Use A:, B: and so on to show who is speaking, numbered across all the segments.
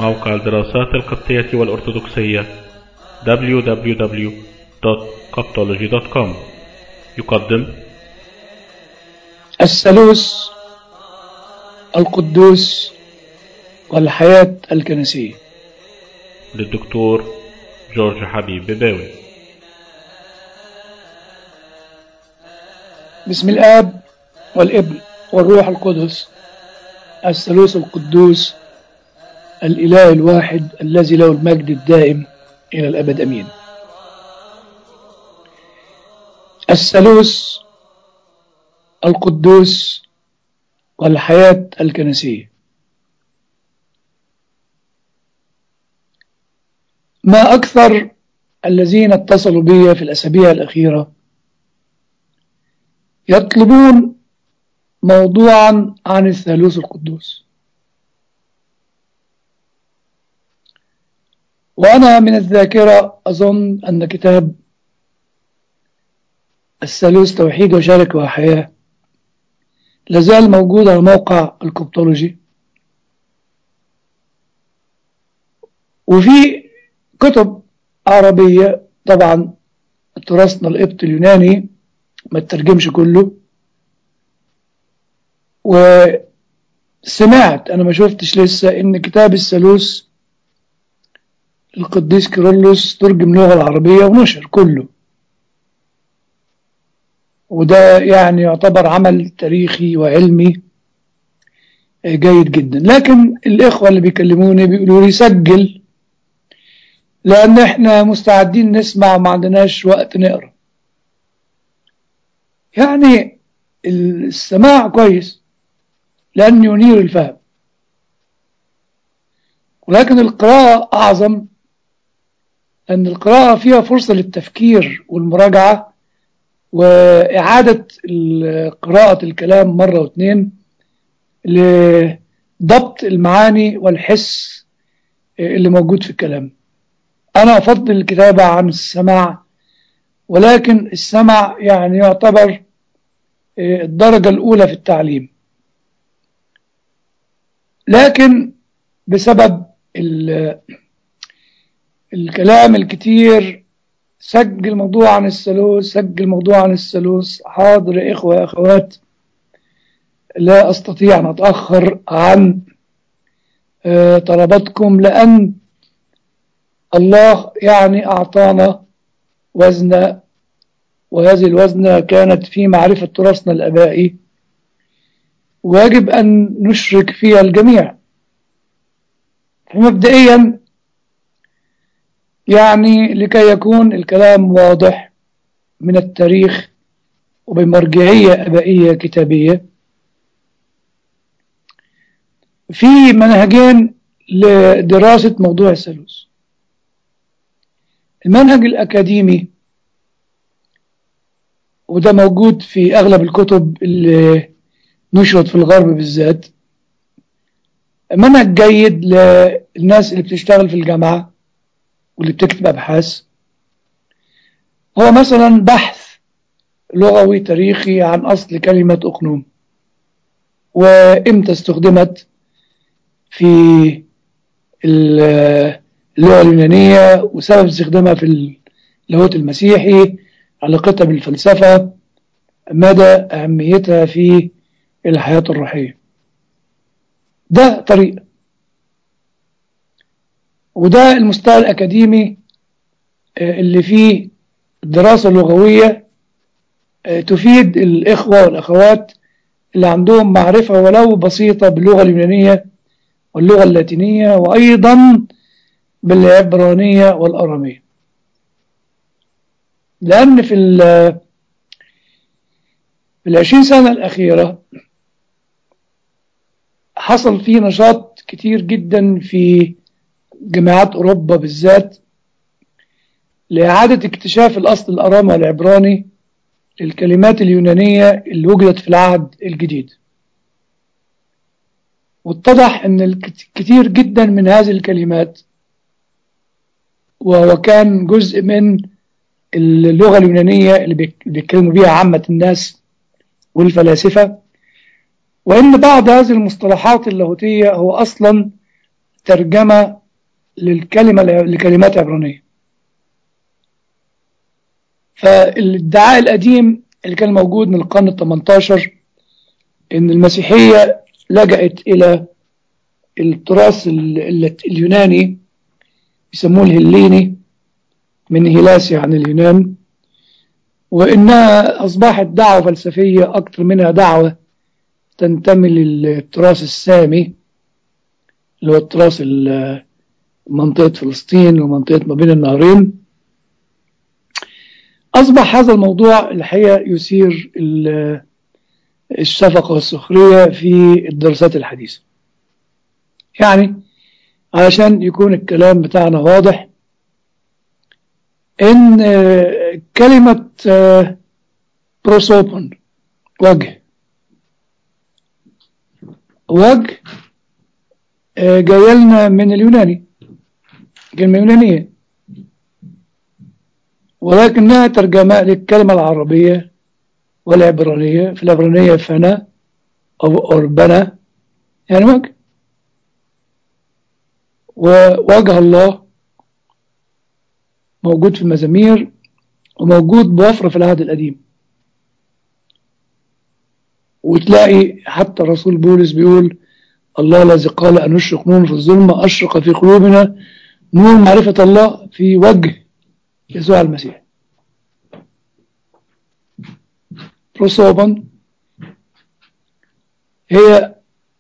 A: موقع الدراسات القبطية والأرثوذكسية www.coptology.com يقدم
B: الثالوث القدوس والحياة الكنسية
A: للدكتور جورج حبيب بباوي
B: بسم الآب والابن والروح القدس الثالوث القدوس الإله الواحد الذي له المجد الدائم إلى الأبد أمين الثالوث القدوس والحياة الكنسية ما أكثر الذين اتصلوا بي في الأسابيع الأخيرة يطلبون موضوعا عن الثالوث القدوس وأنا من الذاكرة أظن أن كتاب الثالوث توحيد وشركة وحياة لازال موجود على موقع الكوبتولوجي وفي كتب عربية طبعا تراثنا القبط اليوناني ما تترجمش كله وسمعت انا ما شفتش لسه ان كتاب الثالوث القديس كيرلس ترجم اللغة العربية ونشر كله وده يعني يعتبر عمل تاريخي وعلمي جيد جدا لكن الإخوة اللي بيكلموني بيقولوا لي سجل لأن احنا مستعدين نسمع وما عندناش وقت نقرأ يعني السماع كويس لأن ينير الفهم ولكن القراءة أعظم أن القراءة فيها فرصة للتفكير والمراجعة وإعادة قراءة الكلام مرة واثنين لضبط المعاني والحس اللي موجود في الكلام أنا أفضل الكتابة عن السماع ولكن السمع يعني يعتبر الدرجة الأولى في التعليم لكن بسبب الكلام الكتير سجل موضوع عن الثالوث سجل موضوع عن الثالوث حاضر يا إخوة يا أخوات لا أستطيع أن أتأخر عن طلباتكم لأن الله يعني أعطانا وزن وهذه الوزنة كانت في معرفة تراثنا الأبائي ويجب أن نشرك فيها الجميع فمبدئيا يعني لكي يكون الكلام واضح من التاريخ وبمرجعية أبائية كتابية في منهجين لدراسة موضوع الثالوث المنهج الأكاديمي وده موجود في أغلب الكتب اللي نشرت في الغرب بالذات منهج جيد للناس اللي بتشتغل في الجامعة واللي بتكتب أبحاث هو مثلا بحث لغوي تاريخي عن أصل كلمة أقنوم وإمتى استخدمت في اللغة اليونانية وسبب استخدامها في اللاهوت المسيحي علاقتها بالفلسفة مدى أهميتها في الحياة الروحية ده طريق وده المستوى الأكاديمي اللي فيه الدراسة اللغوية تفيد الإخوة والأخوات اللي عندهم معرفة ولو بسيطة باللغة اليونانية واللغة اللاتينية وأيضا بالعبرانية والأرامية لأن في في العشرين سنة الأخيرة حصل فيه نشاط كتير جدا في جامعات أوروبا بالذات لإعادة اكتشاف الأصل الأرامي والعبراني للكلمات اليونانية اللي وجدت في العهد الجديد واتضح أن الكثير جدا من هذه الكلمات وهو كان جزء من اللغة اليونانية اللي بيتكلموا بيها عامة الناس والفلاسفة وإن بعض هذه المصطلحات اللاهوتية هو أصلا ترجمة للكلمة لكلمات عبرانية فالادعاء القديم اللي كان موجود من القرن ال 18 ان المسيحية لجأت الى التراث اليوناني يسموه الهليني من هيلاسيا عن اليونان وإنها أصبحت دعوة فلسفية أكثر منها دعوة تنتمي للتراث السامي اللي هو التراث منطقة فلسطين ومنطقة ما بين النهرين أصبح هذا الموضوع الحقيقة يثير الشفقة والسخرية في الدراسات الحديثة يعني علشان يكون الكلام بتاعنا واضح ان كلمة بروسوبون وجه وجه جاي لنا من اليوناني كلمة يونانية ولكنها ترجمة للكلمة العربية والعبرانية في العبرانية فنا أو أربنا يعني وجه ووجه الله موجود في المزامير وموجود بوفرة في العهد القديم وتلاقي حتى الرسول بولس بيقول الله الذي قال أن نشرق نور في الظلمة أشرق في قلوبنا نور معرفة الله في وجه يسوع المسيح بروسوبا هي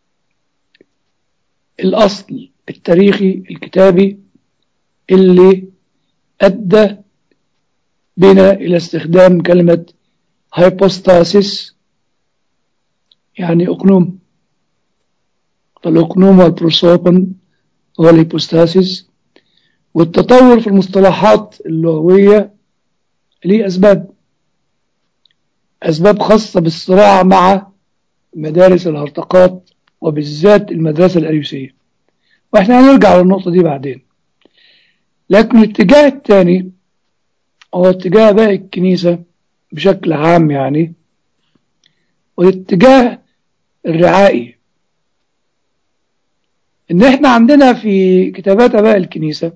B: الأصل التاريخي الكتابي اللي أدى بنا إلى استخدام كلمة هايبوستاسيس يعني أقنوم فالأقنوم والبروسوبن هو الهيبوستاسيس والتطور في المصطلحات اللغوية ليه أسباب أسباب خاصة بالصراع مع مدارس الهرطقات وبالذات المدرسة الأريوسية وإحنا هنرجع للنقطة دي بعدين لكن الاتجاه الثاني هو اتجاه باقي الكنيسة بشكل عام يعني والاتجاه الرعائي ان احنا عندنا في كتابات اباء الكنيسة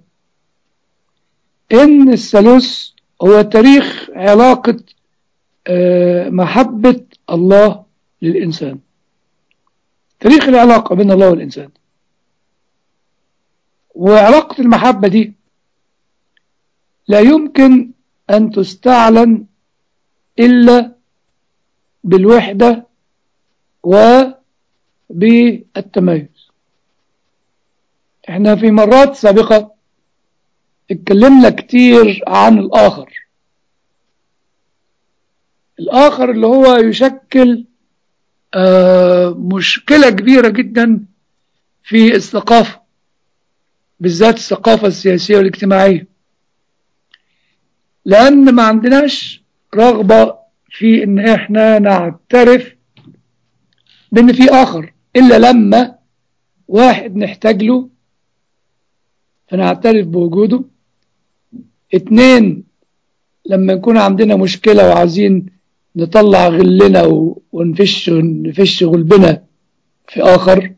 B: ان الثالوث هو تاريخ علاقة محبة الله للإنسان تاريخ العلاقة بين الله والإنسان وعلاقة المحبة دي لا يمكن أن تستعلن إلا بالوحدة وبالتميز احنا في مرات سابقة اتكلمنا كتير عن الآخر الآخر اللي هو يشكل آه مشكلة كبيرة جدا في الثقافة بالذات الثقافة السياسية والاجتماعية لأن ما عندناش رغبة في إن إحنا نعترف بإن في آخر إلا لما واحد نحتاج له فنعترف بوجوده اتنين لما يكون عندنا مشكلة وعايزين نطلع غلنا ونفش نفش غلبنا في آخر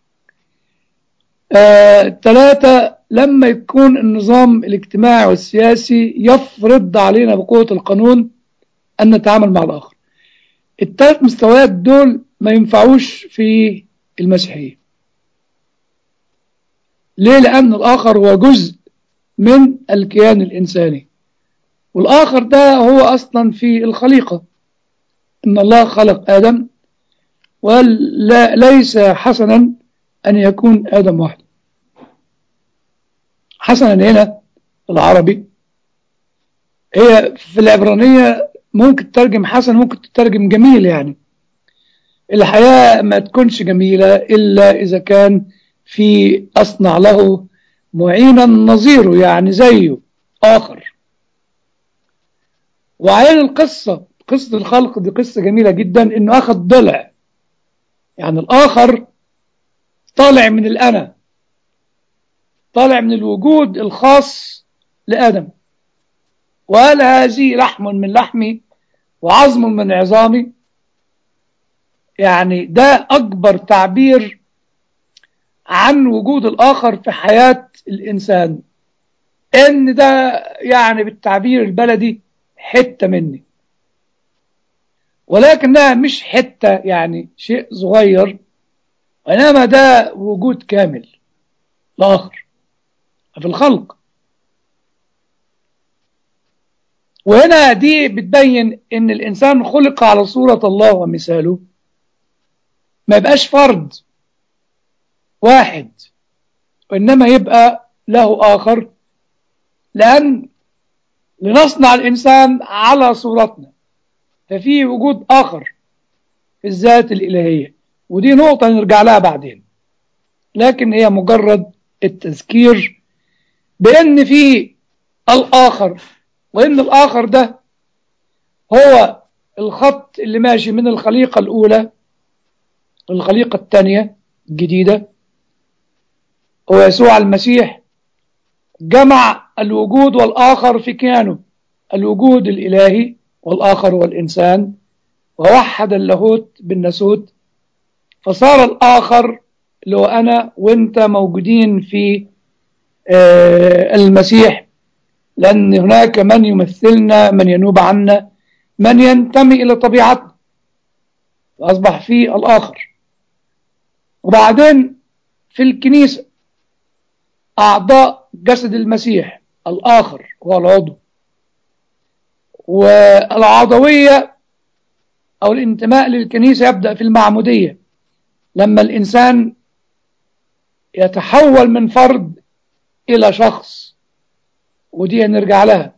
B: آه، ثلاثة لما يكون النظام الاجتماعي والسياسي يفرض علينا بقوة القانون أن نتعامل مع الآخر الثلاث مستويات دول ما ينفعوش في المسيحية ليه لأن الآخر هو جزء من الكيان الإنساني والآخر ده هو أصلا في الخليقة إن الله خلق آدم وليس حسنا أن يكون آدم وحده حسنا هنا العربي هي في العبرانية ممكن تترجم حسن ممكن تترجم جميل يعني الحياة ما تكونش جميلة إلا إذا كان في أصنع له معينا نظيره يعني زيه آخر وعين القصة قصة الخلق دي قصة جميلة جدا إنه أخذ ضلع يعني الآخر طالع من الأنا طالع من الوجود الخاص لآدم وقال هذه لحم من لحمي وعظم من عظامي يعني ده أكبر تعبير عن وجود الآخر في حياة الإنسان إن ده يعني بالتعبير البلدي حتة مني ولكنها مش حتة يعني شيء صغير وإنما ده وجود كامل الآخر في الخلق وهنا دي بتبين ان الانسان خلق على صورة الله ومثاله ما يبقاش فرد واحد وانما يبقى له اخر لان لنصنع الانسان على صورتنا ففي وجود اخر في الذات الالهية ودي نقطة نرجع لها بعدين لكن هي مجرد التذكير بان في الاخر وإن الآخر ده هو الخط اللي ماشي من الخليقة الأولى للخليقة الثانية الجديدة هو يسوع المسيح جمع الوجود والآخر في كيانه الوجود الإلهي والآخر هو الإنسان ووحد اللاهوت بالناسوت فصار الآخر اللي هو أنا وأنت موجودين في المسيح لأن هناك من يمثلنا من ينوب عنا من ينتمي إلى طبيعتنا فأصبح في الآخر وبعدين في الكنيسة أعضاء جسد المسيح الآخر هو العضو والعضوية أو الانتماء للكنيسة يبدأ في المعمودية لما الإنسان يتحول من فرد إلى شخص ودي هنرجع لها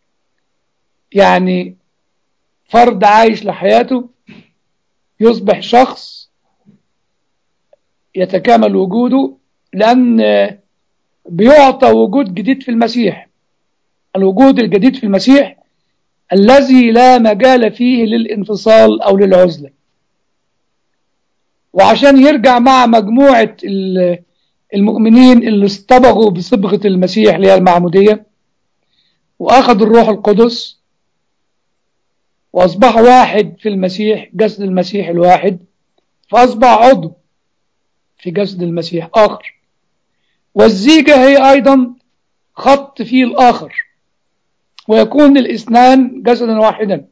B: يعني فرد عايش لحياته يصبح شخص يتكامل وجوده لأن بيعطى وجود جديد في المسيح الوجود الجديد في المسيح الذي لا مجال فيه للانفصال أو للعزلة وعشان يرجع مع مجموعة المؤمنين اللي اصطبغوا بصبغة المسيح اللي هي المعمودية وأخذ الروح القدس وأصبح واحد في المسيح جسد المسيح الواحد فأصبح عضو في جسد المسيح آخر والزيجة هي أيضا خط فيه الآخر ويكون الاثنان جسدا واحدا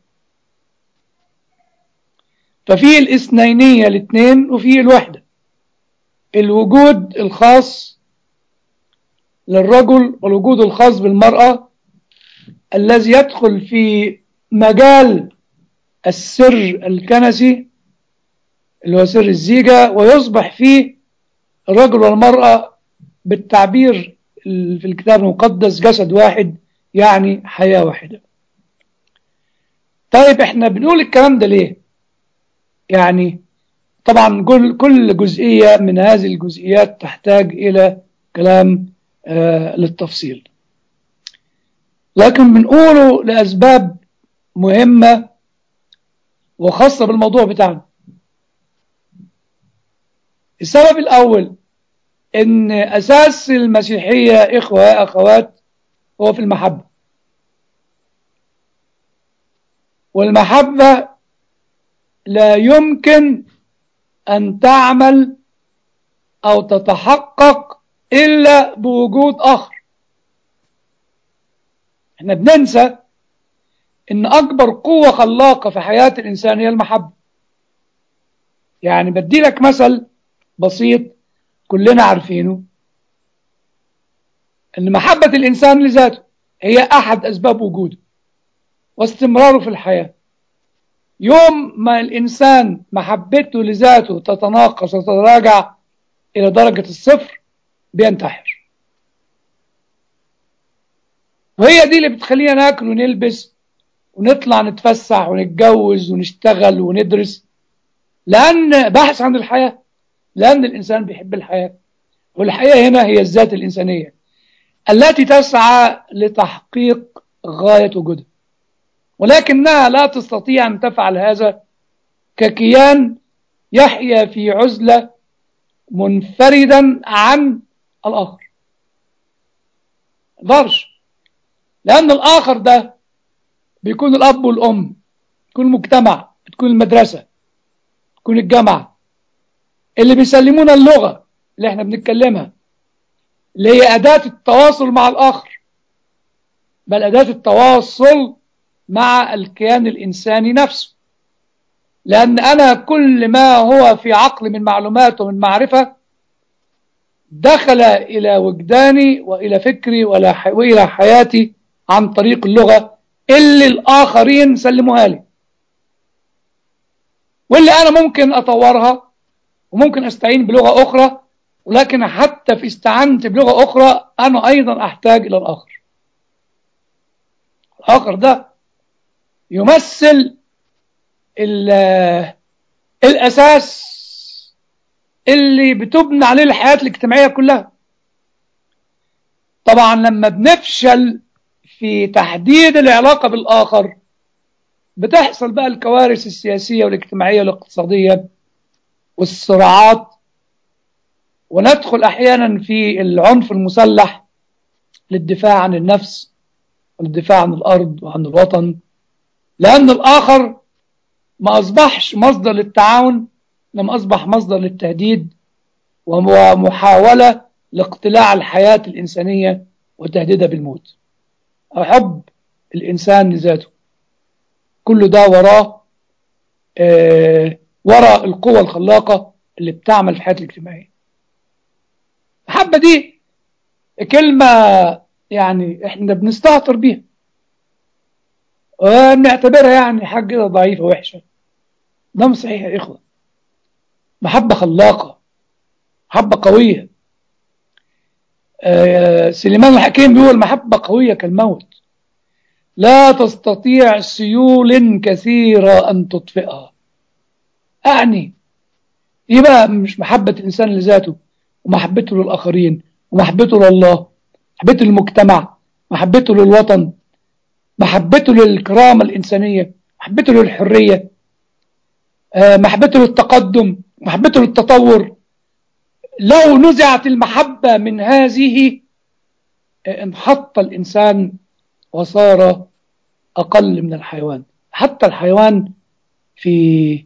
B: ففي الاثنينية الاثنين وفي الوحدة الوجود الخاص للرجل والوجود الخاص بالمرأة الذي يدخل في مجال السر الكنسي اللي هو سر الزيجة ويصبح فيه الرجل والمرأة بالتعبير في الكتاب المقدس جسد واحد يعني حياة واحدة طيب احنا بنقول الكلام ده ليه يعني طبعا كل كل جزئية من هذه الجزئيات تحتاج إلى كلام آه للتفصيل لكن بنقوله لأسباب مهمة وخاصة بالموضوع بتاعنا السبب الأول إن أساس المسيحية إخوة أخوات هو في المحبة والمحبة لا يمكن أن تعمل أو تتحقق إلا بوجود آخر احنا بننسى ان اكبر قوة خلاقة في حياة الانسان هي المحبة يعني بدي لك مثل بسيط كلنا عارفينه ان محبة الانسان لذاته هي احد اسباب وجوده واستمراره في الحياة يوم ما الانسان محبته لذاته تتناقص وتتراجع الى درجة الصفر بينتحر وهي دي اللي بتخلينا ناكل ونلبس ونطلع نتفسح ونتجوز ونشتغل وندرس لأن بحث عن الحياة لأن الإنسان بيحب الحياة والحياة هنا هي الذات الإنسانية التي تسعى لتحقيق غاية وجودها ولكنها لا تستطيع أن تفعل هذا ككيان يحيا في عزلة منفردا عن الآخر قدرش لأن الآخر ده بيكون الأب والأم بيكون المجتمع بتكون المدرسة بتكون الجامعة اللي بيسلمونا اللغة اللي احنا بنتكلمها اللي هي أداة التواصل مع الآخر بل أداة التواصل مع الكيان الإنساني نفسه لأن أنا كل ما هو في عقل من معلومات ومن معرفة دخل إلى وجداني وإلى فكري وإلى حياتي عن طريق اللغة اللي الآخرين سلموها لي واللي أنا ممكن أطورها وممكن أستعين بلغة أخرى ولكن حتى في استعنت بلغة أخرى أنا أيضا أحتاج إلى الآخر الآخر ده يمثل الأساس اللي بتبنى عليه الحياة الاجتماعية كلها طبعا لما بنفشل في تحديد العلاقة بالآخر بتحصل بقى الكوارث السياسية والاجتماعية والاقتصادية والصراعات وندخل أحيانا في العنف المسلح للدفاع عن النفس والدفاع عن الأرض وعن الوطن لأن الآخر ما أصبحش مصدر للتعاون لم أصبح مصدر للتهديد ومحاولة لاقتلاع الحياة الإنسانية وتهديدها بالموت أو حب الإنسان لذاته كل ده وراه آه وراء القوة الخلاقة اللي بتعمل في الحياة الاجتماعية المحبة دي كلمة يعني احنا بنستهتر بيها ونعتبرها يعني حاجة ضعيفة وحشة ده مش صحيح يا إخوة محبة خلاقة محبة قوية آه سليمان الحكيم بيقول محبة قوية كالموت لا تستطيع سيول كثيرة أن تطفئها أعني دي بقى مش محبة الإنسان لذاته ومحبته للآخرين ومحبته لله محبته للمجتمع محبته للوطن محبته للكرامة الإنسانية محبته للحرية محبته للتقدم محبته للتطور لو نزعت المحبة من هذه انحط الإنسان وصار أقل من الحيوان حتى الحيوان في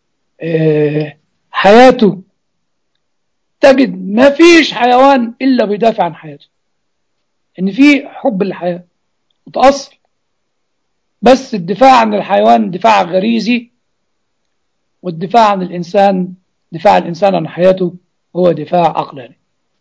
B: حياته تجد ما فيش حيوان إلا بيدافع عن حياته إن في حب للحياة متأصل بس الدفاع عن الحيوان دفاع غريزي والدفاع عن الإنسان دفاع الإنسان عن حياته هو دفاع عقلاني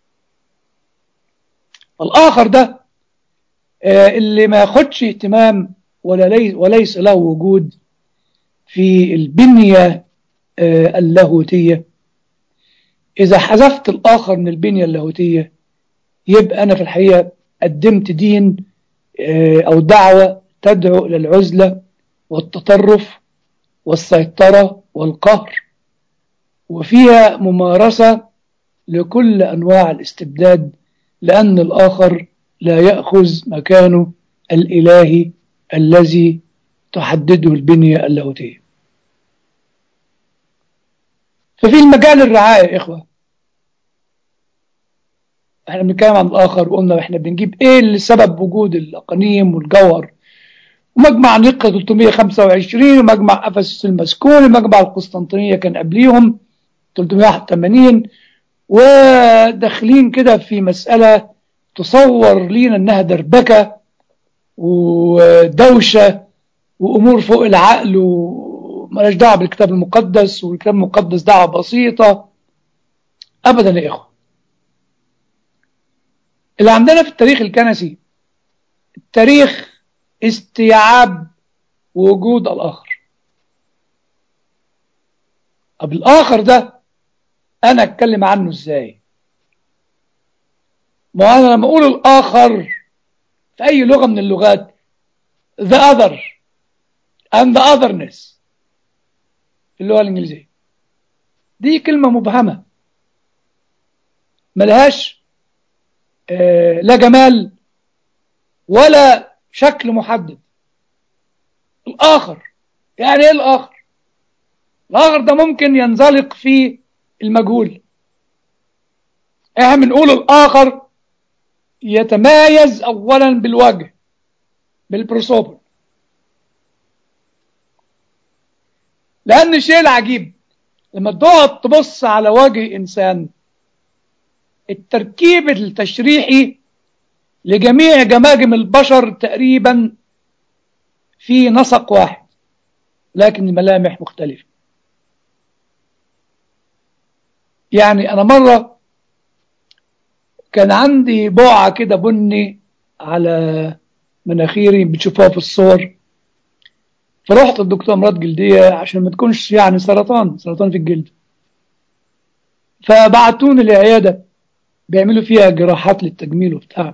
B: الآخر ده اللي ما ياخدش اهتمام ولا ليس, وليس له وجود في البنية اللاهوتية إذا حذفت الآخر من البنية اللاهوتية يبقى أنا في الحقيقة قدمت دين أو دعوة تدعو إلى العزلة والتطرف والسيطرة والقهر وفيها ممارسة لكل أنواع الاستبداد لأن الآخر لا يأخذ مكانه الإلهي الذي تحدده البنية اللاهوتية ففي المجال الرعاية يا إخوة احنا بنتكلم عن الآخر وقلنا احنا بنجيب ايه اللي سبب وجود الأقانيم والجوهر ومجمع نقة 325 ومجمع أفسس المسكون ومجمع القسطنطينية كان قبليهم 381 وداخلين كده في مسألة تصور لينا انها دربكة ودوشة وامور فوق العقل وملاش دعوه بالكتاب المقدس والكتاب المقدس دعوه بسيطة ابدا يا اخوة اللي عندنا في التاريخ الكنسي التاريخ استيعاب وجود الاخر طب الاخر ده انا اتكلم عنه ازاي ما أنا لما أقول الآخر في أي لغة من اللغات the other and the otherness في اللغة الإنجليزية دي كلمة مبهمة ملهاش آه لا جمال ولا شكل محدد الآخر يعني إيه الآخر الآخر ده ممكن ينزلق في المجهول احنا بنقول الآخر يتمايز اولا بالوجه بالبروسوبر لان الشيء العجيب لما تقعد تبص على وجه انسان التركيب التشريحي لجميع جماجم البشر تقريبا في نسق واحد لكن الملامح مختلفة يعني أنا مرة كان عندي بقعة كده بني على مناخيري بتشوفوها في الصور فرحت للدكتور امراض جلدية عشان ما تكونش يعني سرطان سرطان في الجلد فبعتوني العيادة بيعملوا فيها جراحات للتجميل وبتاع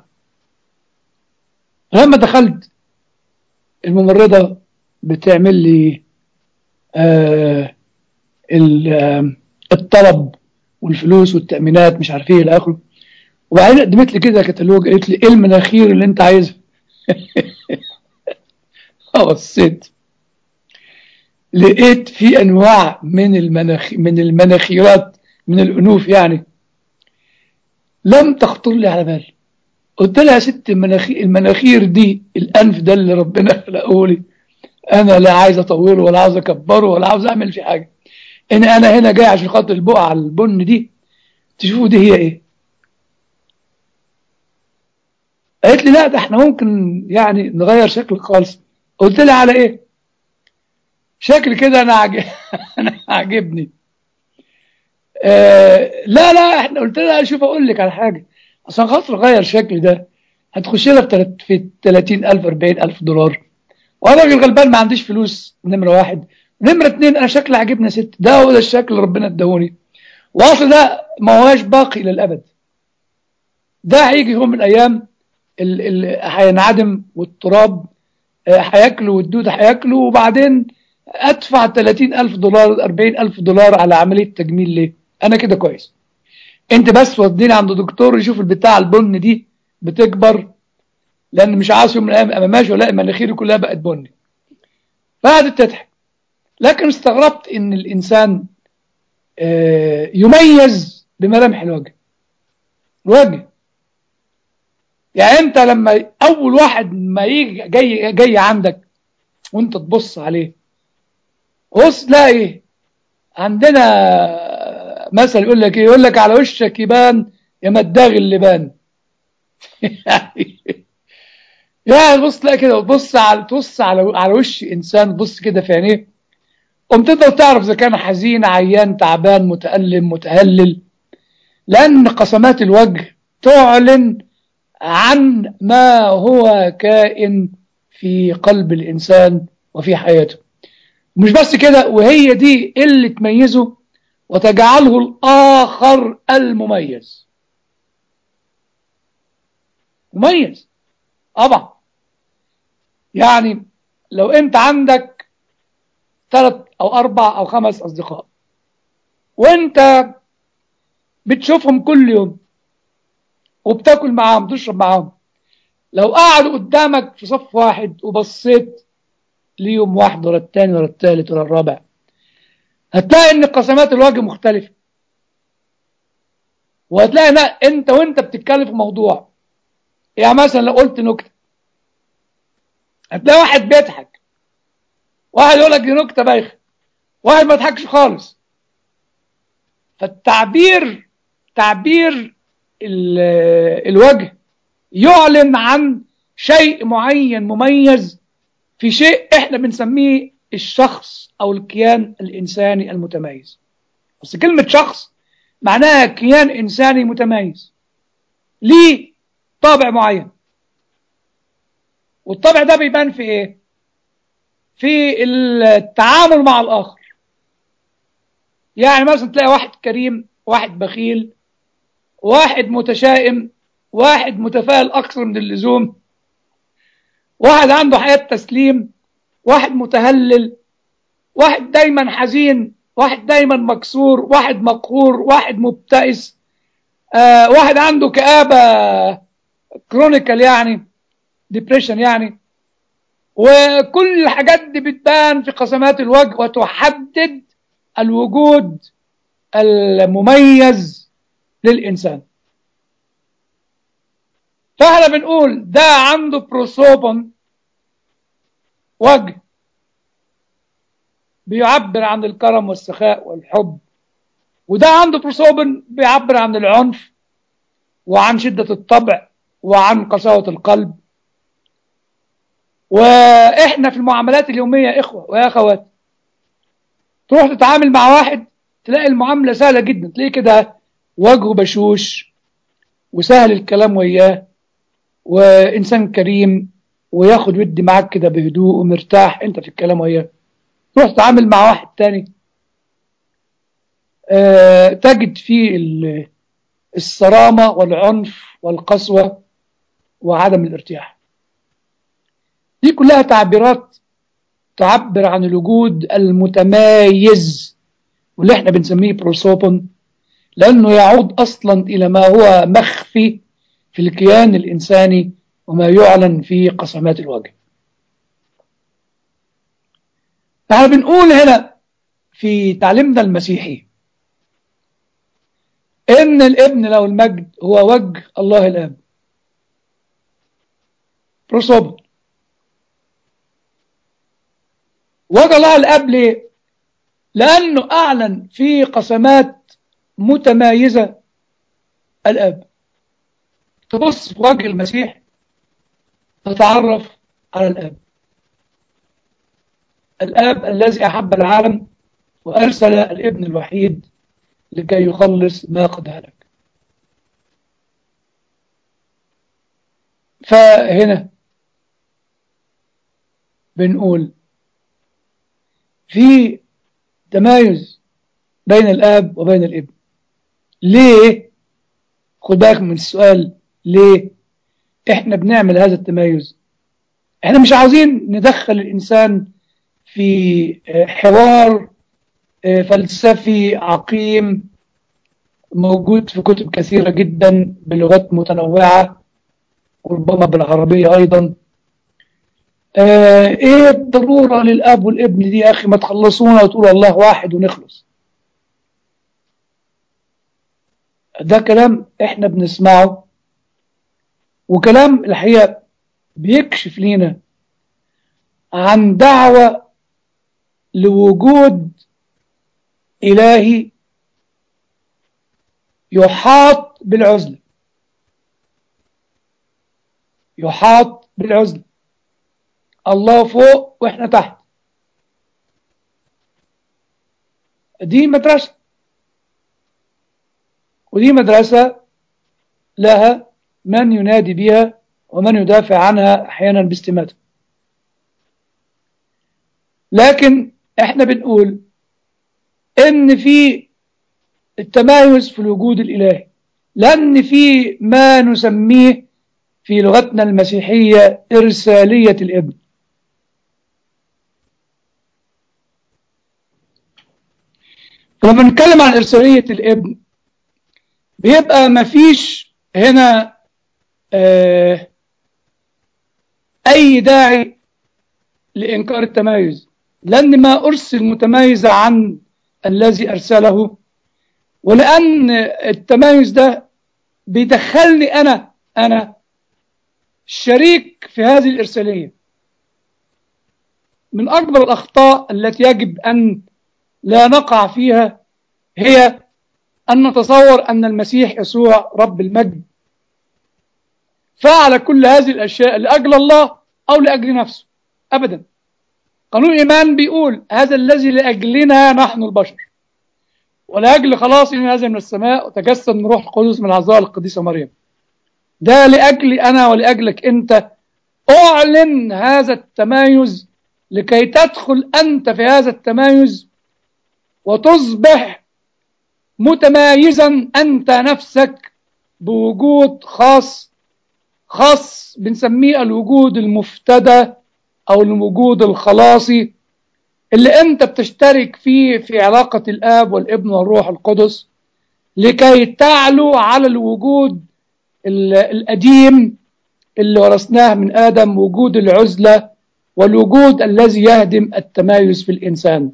B: لما دخلت الممرضة بتعمل لي آه الطلب والفلوس والتأمينات مش عارف ايه الى اخره وبعدين قدمت لي كده كتالوج قالت لي ايه المناخير اللي انت عايزها بصيت لقيت في انواع من المناخ من المناخيرات من الانوف يعني لم تخطر لي على بالي قلت لها يا ست المناخير, المناخير دي الانف ده اللي ربنا خلقه لي انا لا عايز اطوره ولا عاوز اكبره ولا عاوز اعمل فيه حاجه ان انا هنا جاي عشان خاطر البقعه البن دي تشوفوا دي هي ايه قالت لي لا ده احنا ممكن يعني نغير شكل خالص قلت لها على ايه شكل كده انا عجب انا عاجبني آه لا لا احنا قلت لها شوف اقول لك على حاجه عشان خاطر اغير الشكل ده هتخش لها في 30000 40000 دولار وانا راجل غلبان ما عنديش فلوس نمره واحد نمره اثنين انا شكلي عاجبني ست ده هو ده الشكل اللي ربنا اداهوني واصل ده ما هواش باقي للابد ده هيجي يوم من الايام اللي هينعدم والتراب هياكله والدود هياكله وبعدين ادفع 30000 دولار 40000 دولار على عمليه تجميل ليه انا كده كويس انت بس وديني عند دكتور يشوف البتاع البن دي بتكبر لان مش عاوز يوم من الايام اما ماشي الاقي مناخيري كلها بقت بني فقعدت تضحك لكن استغربت ان الانسان يميز بملامح الوجه الوجه يعني انت لما اول واحد ما يجي جاي جاي عندك وانت تبص عليه بص تلاقي عندنا مثل يقول لك ايه يقول لك على وشك يبان يا مداغ اللبان يعني يعني بص تلاقي كده بص على تبص على على وش انسان بص كده في عينيه قوم تقدر تعرف اذا كان حزين عيان تعبان متألم متهلل لان قسمات الوجه تعلن عن ما هو كائن في قلب الانسان وفي حياته مش بس كده وهي دي اللي تميزه وتجعله الآخر المميز مميز طبعا يعني لو انت عندك ثلاث او اربع او خمس اصدقاء وانت بتشوفهم كل يوم وبتاكل معاهم تشرب معاهم لو قعدوا قدامك في صف واحد وبصيت ليهم واحد ولا التاني ولا التالت ولا الرابع هتلاقي ان قسمات الوجه مختلفة وهتلاقي لا انت وانت بتتكلم في موضوع يعني مثلا لو قلت نكتة هتلاقي واحد بيضحك واحد يقول لك دي نكتة بايخة واحد ما يضحكش خالص فالتعبير تعبير الوجه يعلن عن شيء معين مميز في شيء احنا بنسميه الشخص او الكيان الانساني المتميز بس كلمة شخص معناها كيان انساني متميز ليه طابع معين والطابع ده بيبان في ايه في التعامل مع الاخر يعني مثلا تلاقي واحد كريم واحد بخيل واحد متشائم واحد متفائل اكثر من اللزوم واحد عنده حياة تسليم واحد متهلل واحد دايما حزين واحد دايما مكسور واحد مقهور واحد مبتئس آه واحد عنده كآبة كرونيكال يعني ديبريشن يعني وكل الحاجات دي بتبان في قسمات الوجه وتحدد الوجود المميز للإنسان فاحنا بنقول ده عنده بروسوبون وجه بيعبر عن الكرم والسخاء والحب وده عنده بروسوبون بيعبر عن العنف وعن شدة الطبع وعن قساوة القلب وإحنا في المعاملات اليومية يا إخوة ويا أخوات تروح تتعامل مع واحد تلاقي المعاملة سهلة جدا تلاقيه كده وجهه بشوش وسهل الكلام وياه وإنسان كريم وياخد ودي معاك كده بهدوء ومرتاح انت في الكلام وياه تروح تتعامل مع واحد تاني أه تجد فيه الصرامة والعنف والقسوة وعدم الارتياح دي كلها تعبيرات تعبر عن الوجود المتمايز واللي احنا بنسميه بروسوبون لأنه يعود أصلا إلى ما هو مخفي في الكيان الإنساني وما يعلن في قسمات الوجه نحن بنقول هنا في تعليمنا المسيحي إن الابن له المجد هو وجه الله الآب بروسوبون وجه الله الأب ليه؟ لأنه أعلن في قسمات متمايزة الأب تبص في وجه المسيح تتعرف على الآب الآب الذي أحب العالم وأرسل الابن الوحيد لكي يخلص ما قد هلك فهنا بنقول في تمايز بين الآب وبين الابن ليه خد بالك من السؤال ليه احنا بنعمل هذا التمايز احنا مش عاوزين ندخل الإنسان في حوار فلسفي عقيم موجود في كتب كثيرة جدا بلغات متنوعة وربما بالعربية أيضا آه ايه الضرورة للأب والابن دي يا أخي ما تخلصونا وتقولوا الله واحد ونخلص ده كلام احنا بنسمعه وكلام الحقيقة بيكشف لينا عن دعوة لوجود إلهي يحاط بالعزلة يحاط بالعزلة الله فوق واحنا تحت دي مدرسة ودي مدرسة لها من ينادي بها ومن يدافع عنها احيانا باستماتة لكن احنا بنقول ان في التمايز في الوجود الالهي لان في ما نسميه في لغتنا المسيحية ارسالية الابن لما نتكلم عن إرسالية الابن بيبقى مفيش هنا آه أي داعي لإنكار التمايز لأن ما أرسل متمايز عن الذي أرسله ولأن التمايز ده بيدخلني أنا أنا شريك في هذه الإرسالية من أكبر الأخطاء التي يجب أن لا نقع فيها هي أن نتصور أن المسيح يسوع رب المجد فعل كل هذه الأشياء لأجل الله أو لأجل نفسه أبدا قانون الإيمان بيقول هذا الذي لأجلنا نحن البشر ولأجل خلاصنا نزل من السماء وتجسد من روح القدس من عذراء القديسة مريم ده لأجلي أنا ولأجلك أنت أعلن هذا التمايز لكي تدخل أنت في هذا التمايز وتصبح متمايزا أنت نفسك بوجود خاص خاص بنسميه الوجود المفتدى أو الوجود الخلاصي اللي أنت بتشترك فيه في علاقة الآب والابن والروح القدس لكي تعلو على الوجود القديم اللي ورثناه من آدم وجود العزلة والوجود الذي يهدم التمايز في الإنسان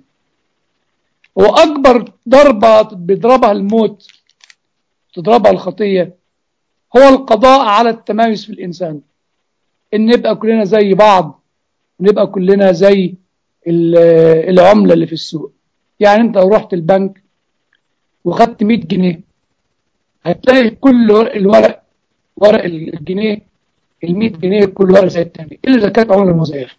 B: وأكبر ضربة بيضربها الموت تضربها الخطية هو القضاء على التمايز في الإنسان إن نبقى كلنا زي بعض نبقى كلنا زي العملة اللي في السوق يعني أنت لو رحت البنك وخدت 100 جنيه هتلاقي كل الورق ورق الجنيه ال 100 جنيه كل ورقه زي الثاني الا اذا كانت عمله مزيفه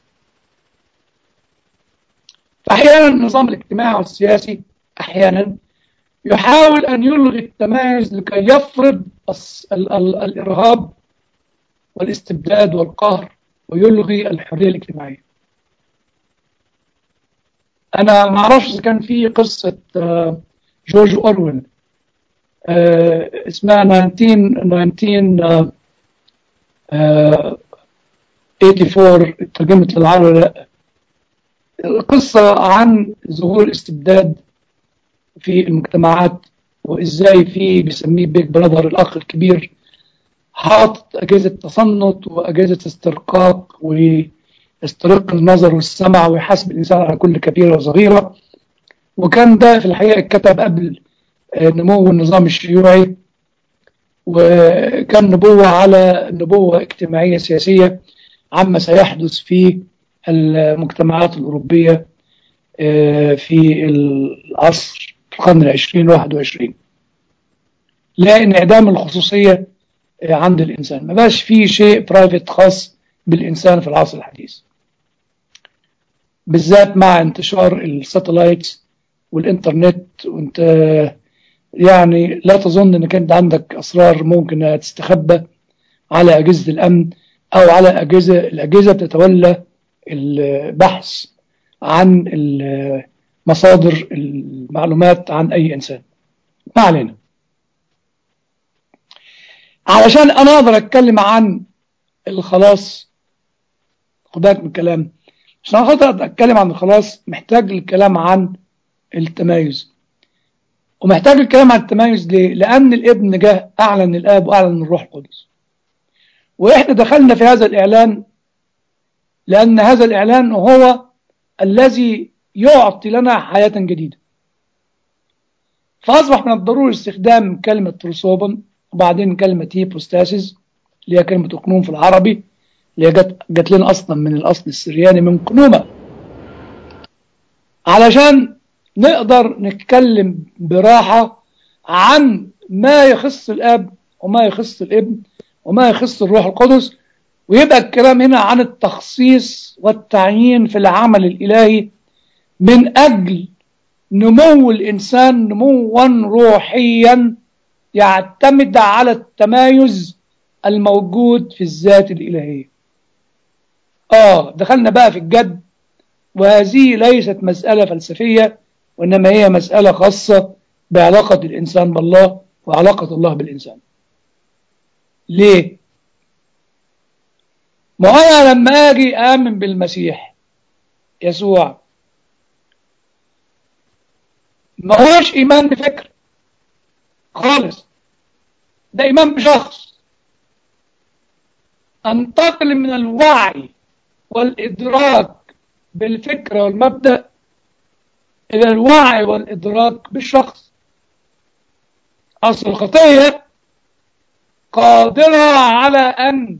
B: فاحيانا النظام الاجتماعي والسياسي احيانا يحاول ان يلغي التمايز لكي يفرض ال ال الارهاب والاستبداد والقهر ويلغي الحريه الاجتماعيه انا ما اعرفش اذا كان في قصه جورج اورويل اسمها 19 1984 ترجمت للعربي لا قصة عن ظهور الاستبداد في المجتمعات وازاي في بيسميه بيج براذر الاخ الكبير حاطط اجهزه تصنت واجهزه استرقاق ويسترق النظر والسمع ويحاسب الانسان على كل كبيره وصغيره وكان ده في الحقيقه اتكتب قبل نمو النظام الشيوعي وكان نبوة على نبوة اجتماعية سياسية عما سيحدث في المجتمعات الأوروبية في العصر القرن العشرين واحد وعشرين لا انعدام الخصوصية عند الإنسان ما بقاش فيه شيء برايفت خاص بالإنسان في العصر الحديث بالذات مع انتشار الساتلايتس والإنترنت وانت يعني لا تظن انك انت عندك اسرار ممكن تستخبى على اجهزه الامن او على اجهزه الاجهزه بتتولى البحث عن مصادر المعلومات عن اي انسان ما علينا علشان انا اقدر اتكلم عن الخلاص خد بالك من الكلام عشان اقدر اتكلم عن الخلاص محتاج الكلام عن التمايز ومحتاج الكلام عن التمايز ليه؟ لأن الابن جه أعلن الآب وأعلن الروح القدس وإحنا دخلنا في هذا الإعلان لأن هذا الإعلان هو الذي يعطي لنا حياة جديدة فأصبح من الضروري استخدام كلمة تروسوبن وبعدين كلمة هيبوستاسيس اللي هي كلمة أقنوم في العربي اللي هي جت, جت لنا أصلا من الأصل السرياني من قنومة علشان نقدر نتكلم براحة عن ما يخص الأب وما يخص الابن وما يخص الروح القدس ويبقى الكلام هنا عن التخصيص والتعيين في العمل الإلهي من أجل نمو الإنسان نموا روحيا يعتمد على التمايز الموجود في الذات الإلهية آه دخلنا بقى في الجد وهذه ليست مسألة فلسفية وإنما هي مسألة خاصة بعلاقة الإنسان بالله وعلاقة الله بالإنسان ليه؟ ما أنا لما أجي آمن بالمسيح يسوع ما هوش إيمان بفكر خالص ده إيمان بشخص أنتقل من الوعي والإدراك بالفكرة والمبدأ إلى الوعي والإدراك بالشخص أصل الخطية قادرة على أن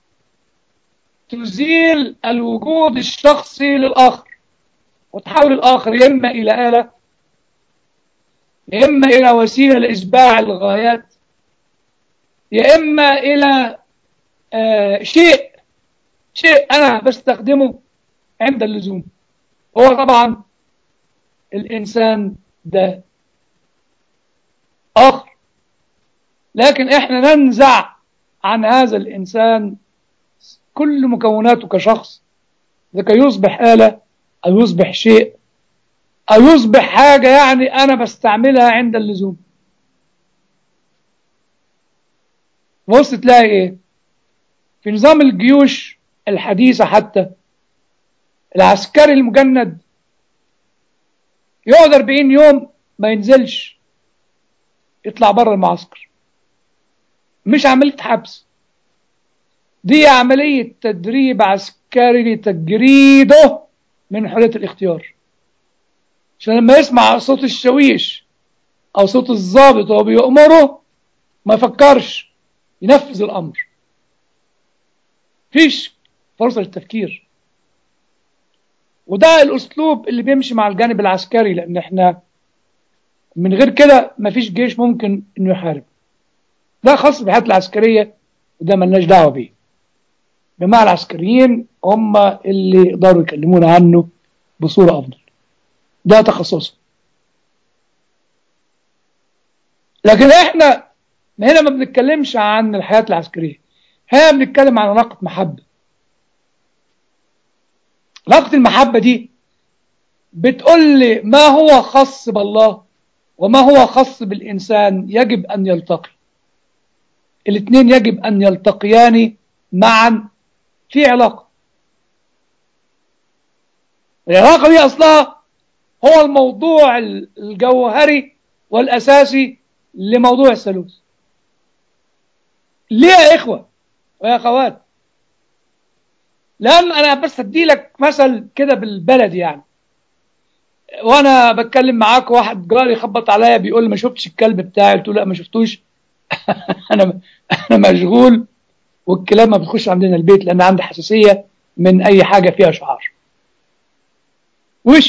B: تزيل الوجود الشخصي للآخر وتحول الآخر يا إما إلى آلة يا إما إلى وسيلة لإشباع الغايات يا إما إلى آه شيء شيء أنا بستخدمه عند اللزوم هو طبعا الإنسان ده آخر لكن إحنا ننزع عن هذا الإنسان كل مكوناته كشخص لكي يصبح آلة أو يصبح شيء أو يصبح حاجة يعني أنا بستعملها عند اللزوم بص تلاقي إيه في نظام الجيوش الحديثة حتى العسكري المجند يقعد 40 يوم ما ينزلش يطلع بره المعسكر مش عملية حبس دي عملية تدريب عسكري لتجريده من حرية الاختيار عشان لما يسمع صوت الشويش أو صوت الضابط وهو بيأمره ما يفكرش ينفذ الأمر فيش فرصة للتفكير وده الأسلوب اللي بيمشي مع الجانب العسكري لأن احنا من غير كده مفيش جيش ممكن إنه يحارب ده خاص بالحياة العسكرية وده ملناش دعوه بيه جماعه العسكريين هم اللي يقدروا يكلمونا عنه بصوره افضل ده تخصصهم لكن احنا هنا ما بنتكلمش عن الحياه العسكريه هنا بنتكلم عن علاقه محبه علاقه المحبه دي بتقول لي ما هو خاص بالله وما هو خاص بالإنسان يجب أن يلتقي الاثنين يجب أن يلتقيان معا في علاقة العلاقة دي أصلها هو الموضوع الجوهري والأساسي لموضوع الثالوث ليه يا إخوة ويا أخوات لأن أنا بس أدي لك مثل كده بالبلد يعني وانا بتكلم معاك واحد جاري خبط عليا بيقول لي ما شفتش الكلب بتاعي قلت له لا ما شفتوش انا انا مشغول والكلاب ما بتخش عندنا البيت لان عندي حساسيه من اي حاجه فيها شعار وش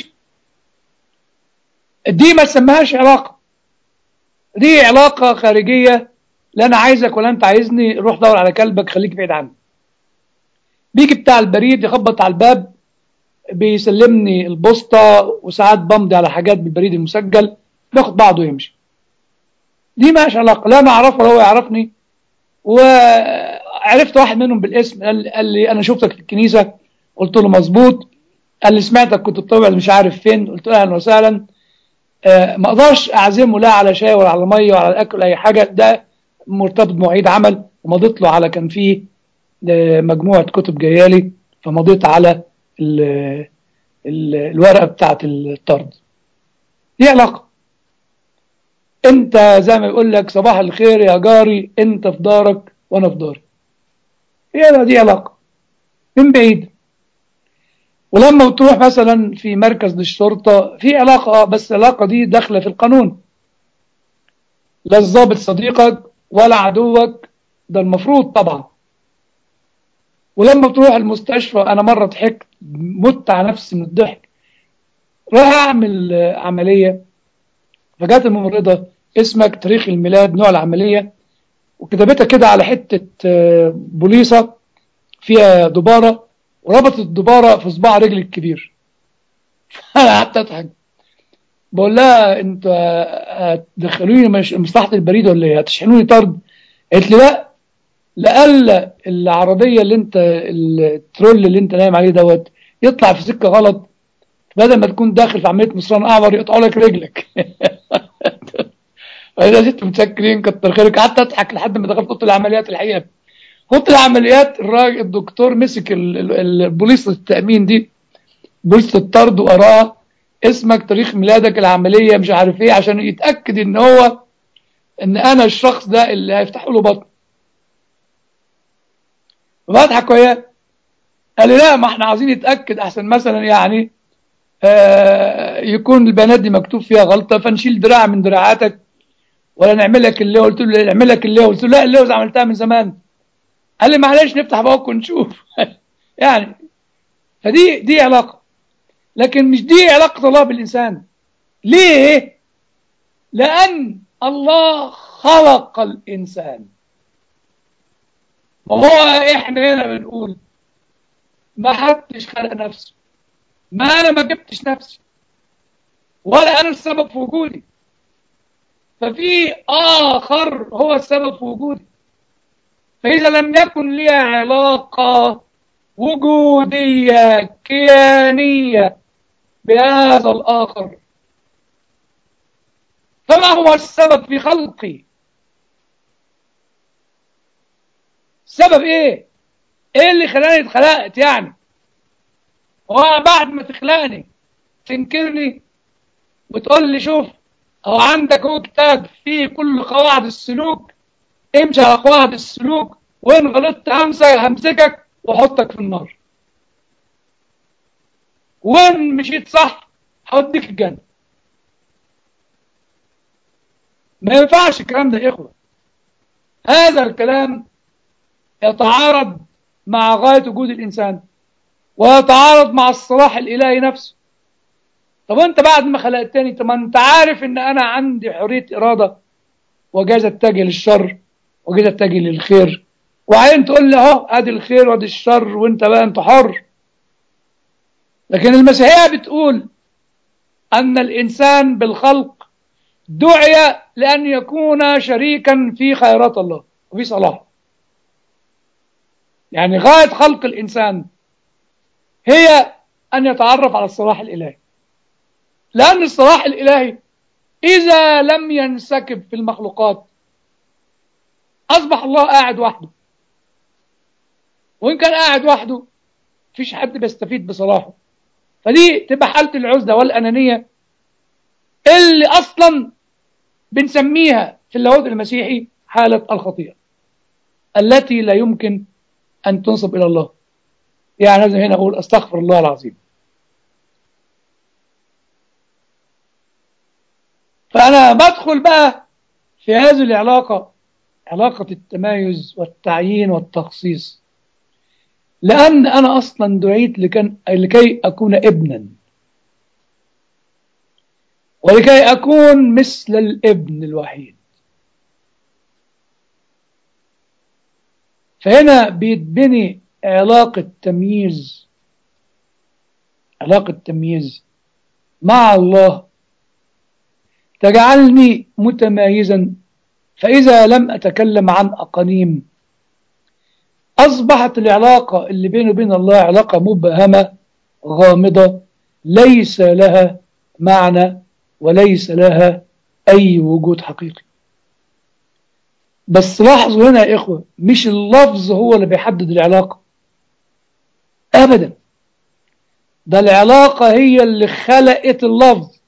B: دي ما تسميهاش علاقه دي علاقه خارجيه لا انا عايزك ولا انت عايزني روح دور على كلبك خليك بعيد عني بيجي بتاع البريد يخبط على الباب بيسلمني البوسطة وساعات بمضي على حاجات بالبريد المسجل بياخد بعضه ويمشي دي مالهاش علاقة لا أنا أعرفه ولا هو يعرفني وعرفت واحد منهم بالاسم قال, قال لي أنا شفتك في الكنيسة قلت له مظبوط قال لي سمعتك كنت بتطوع مش عارف فين قلت له أهلا وسهلا آه ما أقدرش أعزمه لا على شاي ولا على مية ولا على الأكل أي حاجة ده مرتبط بمواعيد عمل ومضيت له على كان فيه مجموعة كتب جايالي فمضيت على ال ال الورقة بتاعت الطرد دي علاقة انت زي ما يقول لك صباح الخير يا جاري انت في دارك وانا في داري هي دي علاقة من بعيد ولما بتروح مثلا في مركز للشرطة في علاقة بس العلاقة دي داخلة في القانون لا الضابط صديقك ولا عدوك ده المفروض طبعا ولما بتروح المستشفى انا مره ضحكت مت على نفسي من الضحك رايح اعمل عمليه فجات الممرضه اسمك تاريخ الميلاد نوع العمليه وكتبتها كده على حته بوليصه فيها دباره وربطت الدباره في صباع رجلي الكبير انا قعدت اضحك بقول لها انت هتدخلوني مصلحه البريد ولا ايه هتشحنوني طرد قالت لي لا لألا العربية اللي انت الترول اللي انت نايم عليه دوت يطلع في سكة غلط بدل ما تكون داخل في عملية مصران أعور يقطعوا لك رجلك فإذا ست متشكرين كتر خيرك قعدت أضحك لحد ما دخلت أوضة العمليات الحقيقة أوضة العمليات الراجل الدكتور مسك البوليس التأمين دي بوليس الطرد وقراها اسمك تاريخ ميلادك العملية مش عارف ايه عشان يتأكد ان هو ان انا الشخص ده اللي هيفتحوا له بطن بضحك وياه قال لي لا ما احنا عايزين نتاكد احسن مثلا يعني آه يكون البيانات دي مكتوب فيها غلطه فنشيل دراع من دراعاتك ولا نعمل لك اللي قلت له نعمل لك اللي قلت له لا اللي عملتها من زمان قال لي معلش نفتح بقى ونشوف يعني فدي دي علاقه لكن مش دي علاقه الله بالانسان ليه لان الله خلق الانسان وهو احنا هنا بنقول ما حدش خلق نفسه ما انا ما جبتش نفسي ولا انا السبب في وجودي ففي اخر هو السبب في وجودي فاذا لم يكن لي علاقه وجوديه كيانيه بهذا الاخر فما هو السبب في خلقي السبب ايه ايه اللي خلاني اتخلقت يعني هو بعد ما تخلقني تنكرني وتقول لي شوف هو عندك هو كتاب فيه كل قواعد السلوك امشي على قواعد السلوك وان غلطت همسك همسكك واحطك في النار وان مشيت صح هوديك الجنه ما ينفعش الكلام ده يا اخوه هذا الكلام يتعارض مع غاية وجود الإنسان ويتعارض مع الصلاح الإلهي نفسه طب أنت بعد ما خلقتني طب أنت عارف إن أنا عندي حرية إرادة وجايز أتجه للشر وجايز أتجه للخير وعين تقول لي اهو ادي الخير وادي الشر وانت بقى انت حر لكن المسيحيه بتقول ان الانسان بالخلق دعي لان يكون شريكا في خيرات الله وفي صلاحه يعني غايه خلق الانسان هي ان يتعرف على الصلاح الالهي لان الصلاح الالهي اذا لم ينسكب في المخلوقات اصبح الله قاعد وحده وإن كان قاعد وحده مفيش حد بيستفيد بصلاحه فدي تبقى حالة العزلة والأنانية اللي أصلا بنسميها في اللاهوت المسيحي حالة الخطيئة التي لا يمكن أن تنصب إلى الله يعني لازم هنا أقول أستغفر الله العظيم فأنا بدخل بقى في هذه العلاقة علاقة التمايز والتعيين والتخصيص لأن أنا أصلا دعيت لكن لكي أكون ابنا ولكي أكون مثل الابن الوحيد فهنا بيتبني علاقة تمييز علاقة تمييز مع الله تجعلني متمايزا فإذا لم أتكلم عن أقانيم أصبحت العلاقة اللي بينه وبين الله علاقة مبهمة غامضة ليس لها معنى وليس لها أي وجود حقيقي بس لاحظوا هنا يا إخوة مش اللفظ هو اللي بيحدد العلاقة أبدا ده العلاقة هي اللي خلقت اللفظ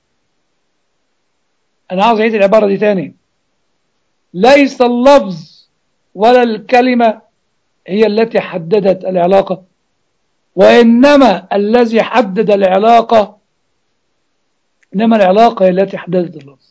B: أنا عاوز أعيد العبارة دي تاني ليس اللفظ ولا الكلمة هي التي حددت العلاقة وإنما الذي حدد العلاقة إنما العلاقة هي التي حددت اللفظ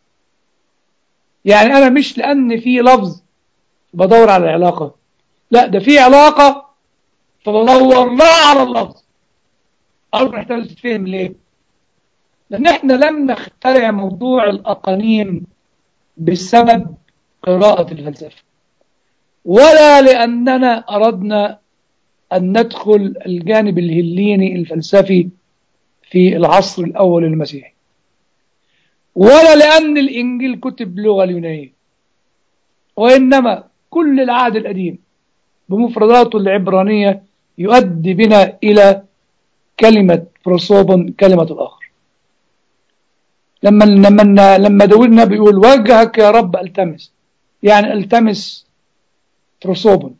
B: يعني أنا مش لأن في لفظ بدور على العلاقة لا ده في علاقة فبدور لا على اللفظ أرجو نحتاج تتفهم ليه لأن إحنا لم نخترع موضوع الأقانيم بسبب قراءة الفلسفة ولا لأننا أردنا أن ندخل الجانب الهليني الفلسفي في العصر الأول المسيحي ولا لأن الإنجيل كتب باللغة اليونانية وإنما كل العهد القديم بمفرداته العبرانية يؤدي بنا إلى كلمة بروسوبون كلمة الآخر لما لما لما داودنا بيقول وجهك يا رب التمس يعني التمس بروسوبون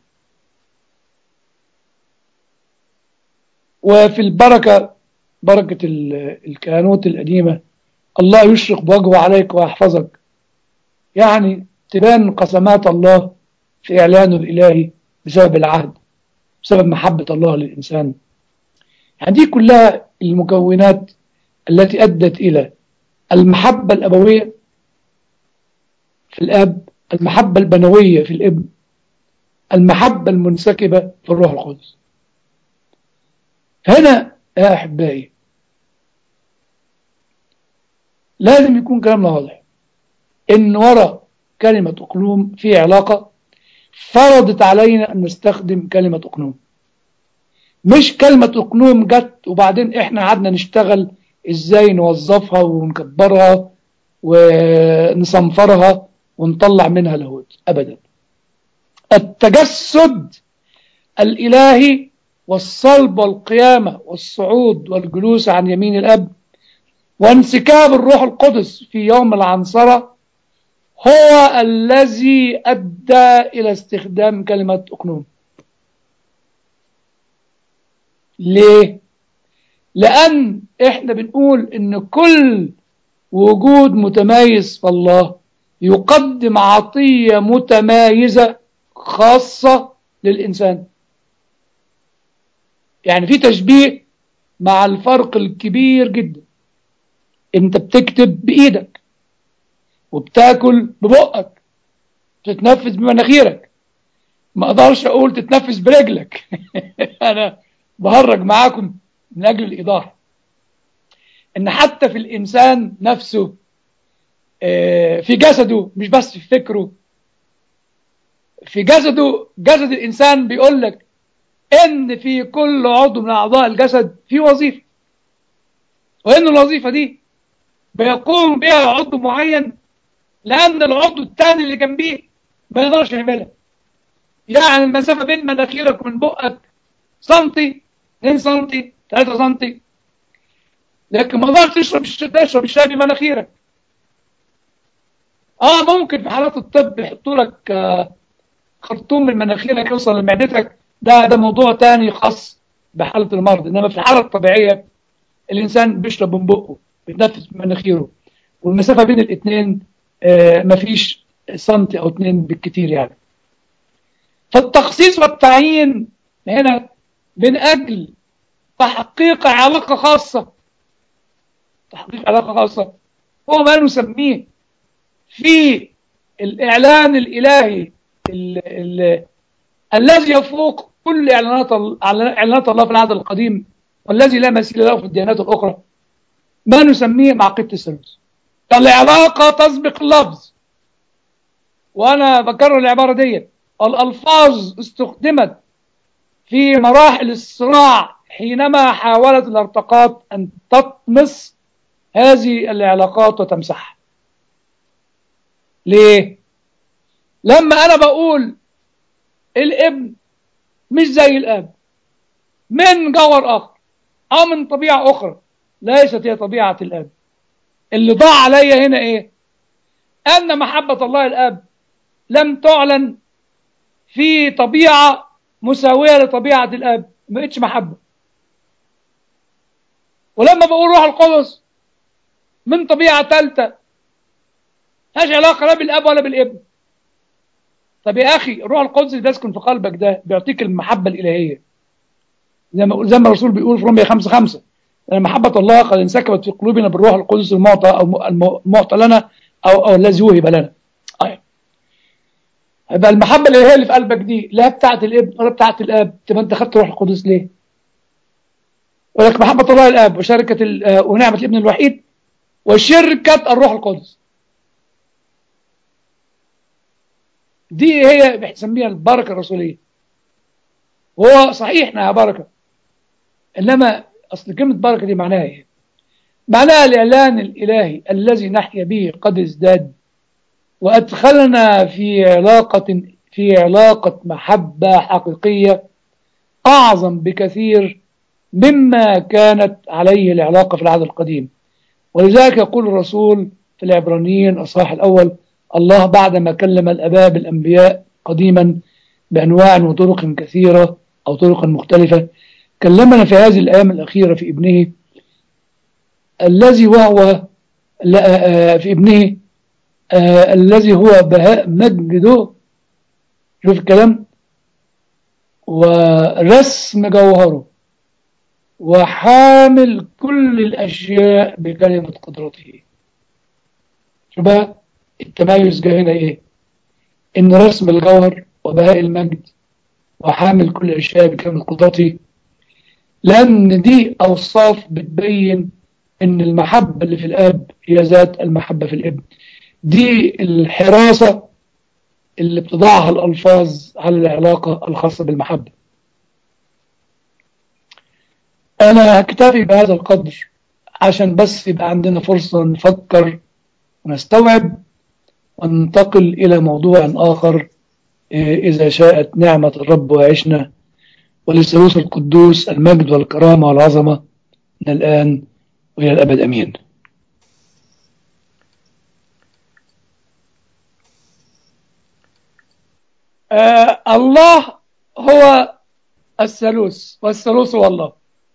B: وفي البركة بركة الكهنوت القديمة الله يشرق بوجهه عليك ويحفظك يعني تبان قسمات الله في إعلانه الإلهي بسبب العهد بسبب محبة الله للإنسان يعني دي كلها المكونات التي أدت إلى المحبة الأبوية في الأب المحبة البنوية في الابن المحبة المنسكبة في الروح القدس هنا يا أحبائي لازم يكون كلامنا واضح إن وراء كلمة أقلوم في علاقة فرضت علينا أن نستخدم كلمة أقلوم مش كلمة أقلوم جت وبعدين إحنا قعدنا نشتغل إزاي نوظفها ونكبرها ونصنفرها ونطلع منها لاهوت أبدا التجسد الإلهي والصلب والقيامة والصعود والجلوس عن يمين الأب وانسكاب الروح القدس في يوم العنصرة هو الذي أدى إلى استخدام كلمة أقنوم ليه؟ لأن إحنا بنقول إن كل وجود متميز في الله يقدم عطية متمايزة خاصة للإنسان يعني في تشبيه مع الفرق الكبير جدا انت بتكتب بإيدك وبتاكل ببقك تتنفس بمناخيرك ما اقدرش اقول تتنفس برجلك انا بهرج معاكم من اجل الايضاح ان حتى في الانسان نفسه في جسده مش بس في فكره في جسده جسد الإنسان بيقول لك إن في كل عضو من أعضاء الجسد في وظيفة وإن الوظيفة دي بيقوم بها عضو معين لأن العضو الثاني اللي جنبيه ما يقدرش يعملها يعني المسافة بين مناخيرك ومن بقك سنتي 2 سنتي 3 سنتي لكن ما تقدرش تشرب تشرب الشاي بمناخيرك اه ممكن في حالات الطب يحطوا لك آه خرطوم من مناخيرك يوصل لمعدتك ده ده موضوع تاني خاص بحالة المرض انما في الحالة الطبيعية الانسان بيشرب من بقه بيتنفس من مناخيره والمسافة بين الاثنين آه مفيش سنتي او اتنين بالكتير يعني فالتخصيص والتعيين هنا من اجل تحقيق علاقة خاصة تحقيق علاقة خاصة هو ما نسميه في الإعلان الإلهي ال ال الذي يفوق كل إعلانات إعلانات الله في العهد القديم والذي لا مثيل له في الديانات الأخرى ما نسميه معقدة الثالوث العلاقة تسبق اللفظ وأنا بكرر العبارة دي الألفاظ استخدمت في مراحل الصراع حينما حاولت الارتقاط أن تطمس هذه العلاقات وتمسحها ليه لما انا بقول الابن مش زي الاب من جوهر اخر او من طبيعه اخرى ليست هي طبيعه الاب اللي ضاع عليا هنا ايه ان محبه الله الاب لم تعلن في طبيعه مساويه لطبيعه الاب ما بقتش محبه ولما بقول روح القدس من طبيعه ثالثه ملهاش علاقه لا بالاب ولا بالابن طب يا اخي الروح القدس اللي بيسكن في قلبك ده بيعطيك المحبه الالهيه زي ما زي ما الرسول بيقول في رومية 5 5 ان محبه الله قد انسكبت في قلوبنا بالروح القدس المعطى او المعطى لنا او او الذي وهب لنا طيب يبقى المحبه الالهيه اللي في قلبك دي لا بتاعت الابن ولا بتاعت الاب تبقى انت خدت روح القدس ليه؟ ولك محبه الله الاب وشركه ونعمه الابن الوحيد وشركه الروح القدس دي هي بنسميها البركة الرسولية وهو صحيح انها بركة انما اصل كلمة بركة دي معناها ايه معناها الاعلان الالهي الذي نحيا به قد ازداد وادخلنا في علاقة في علاقة محبة حقيقية اعظم بكثير مما كانت عليه العلاقة في العهد القديم ولذلك يقول الرسول في العبرانيين الصحاح الاول الله بعدما كلم الأباء بالأنبياء قديما بأنواع وطرق كثيرة أو طرق مختلفة كلمنا في هذه الأيام الأخيرة في ابنه الذي وهو في ابنه الذي هو بهاء مجده شوف الكلام ورسم جوهره وحامل كل الأشياء بكلمة قدرته شوف بقى التميز جاي هنا ايه ان رسم الجوهر وبهاء المجد وحامل كل الاشياء بكامل قدرته لان دي اوصاف بتبين ان المحبه اللي في الاب هي ذات المحبه في الابن دي الحراسه اللي بتضعها الالفاظ على العلاقه الخاصه بالمحبه انا هكتفي بهذا القدر عشان بس يبقى عندنا فرصه نفكر ونستوعب وننتقل إلى موضوع آخر إذا شاءت نعمة الرب وعشنا وللثالوث القدوس المجد والكرامة والعظمة من الآن وإلى الأبد أمين آه الله هو الثالوث والثالوث هو الله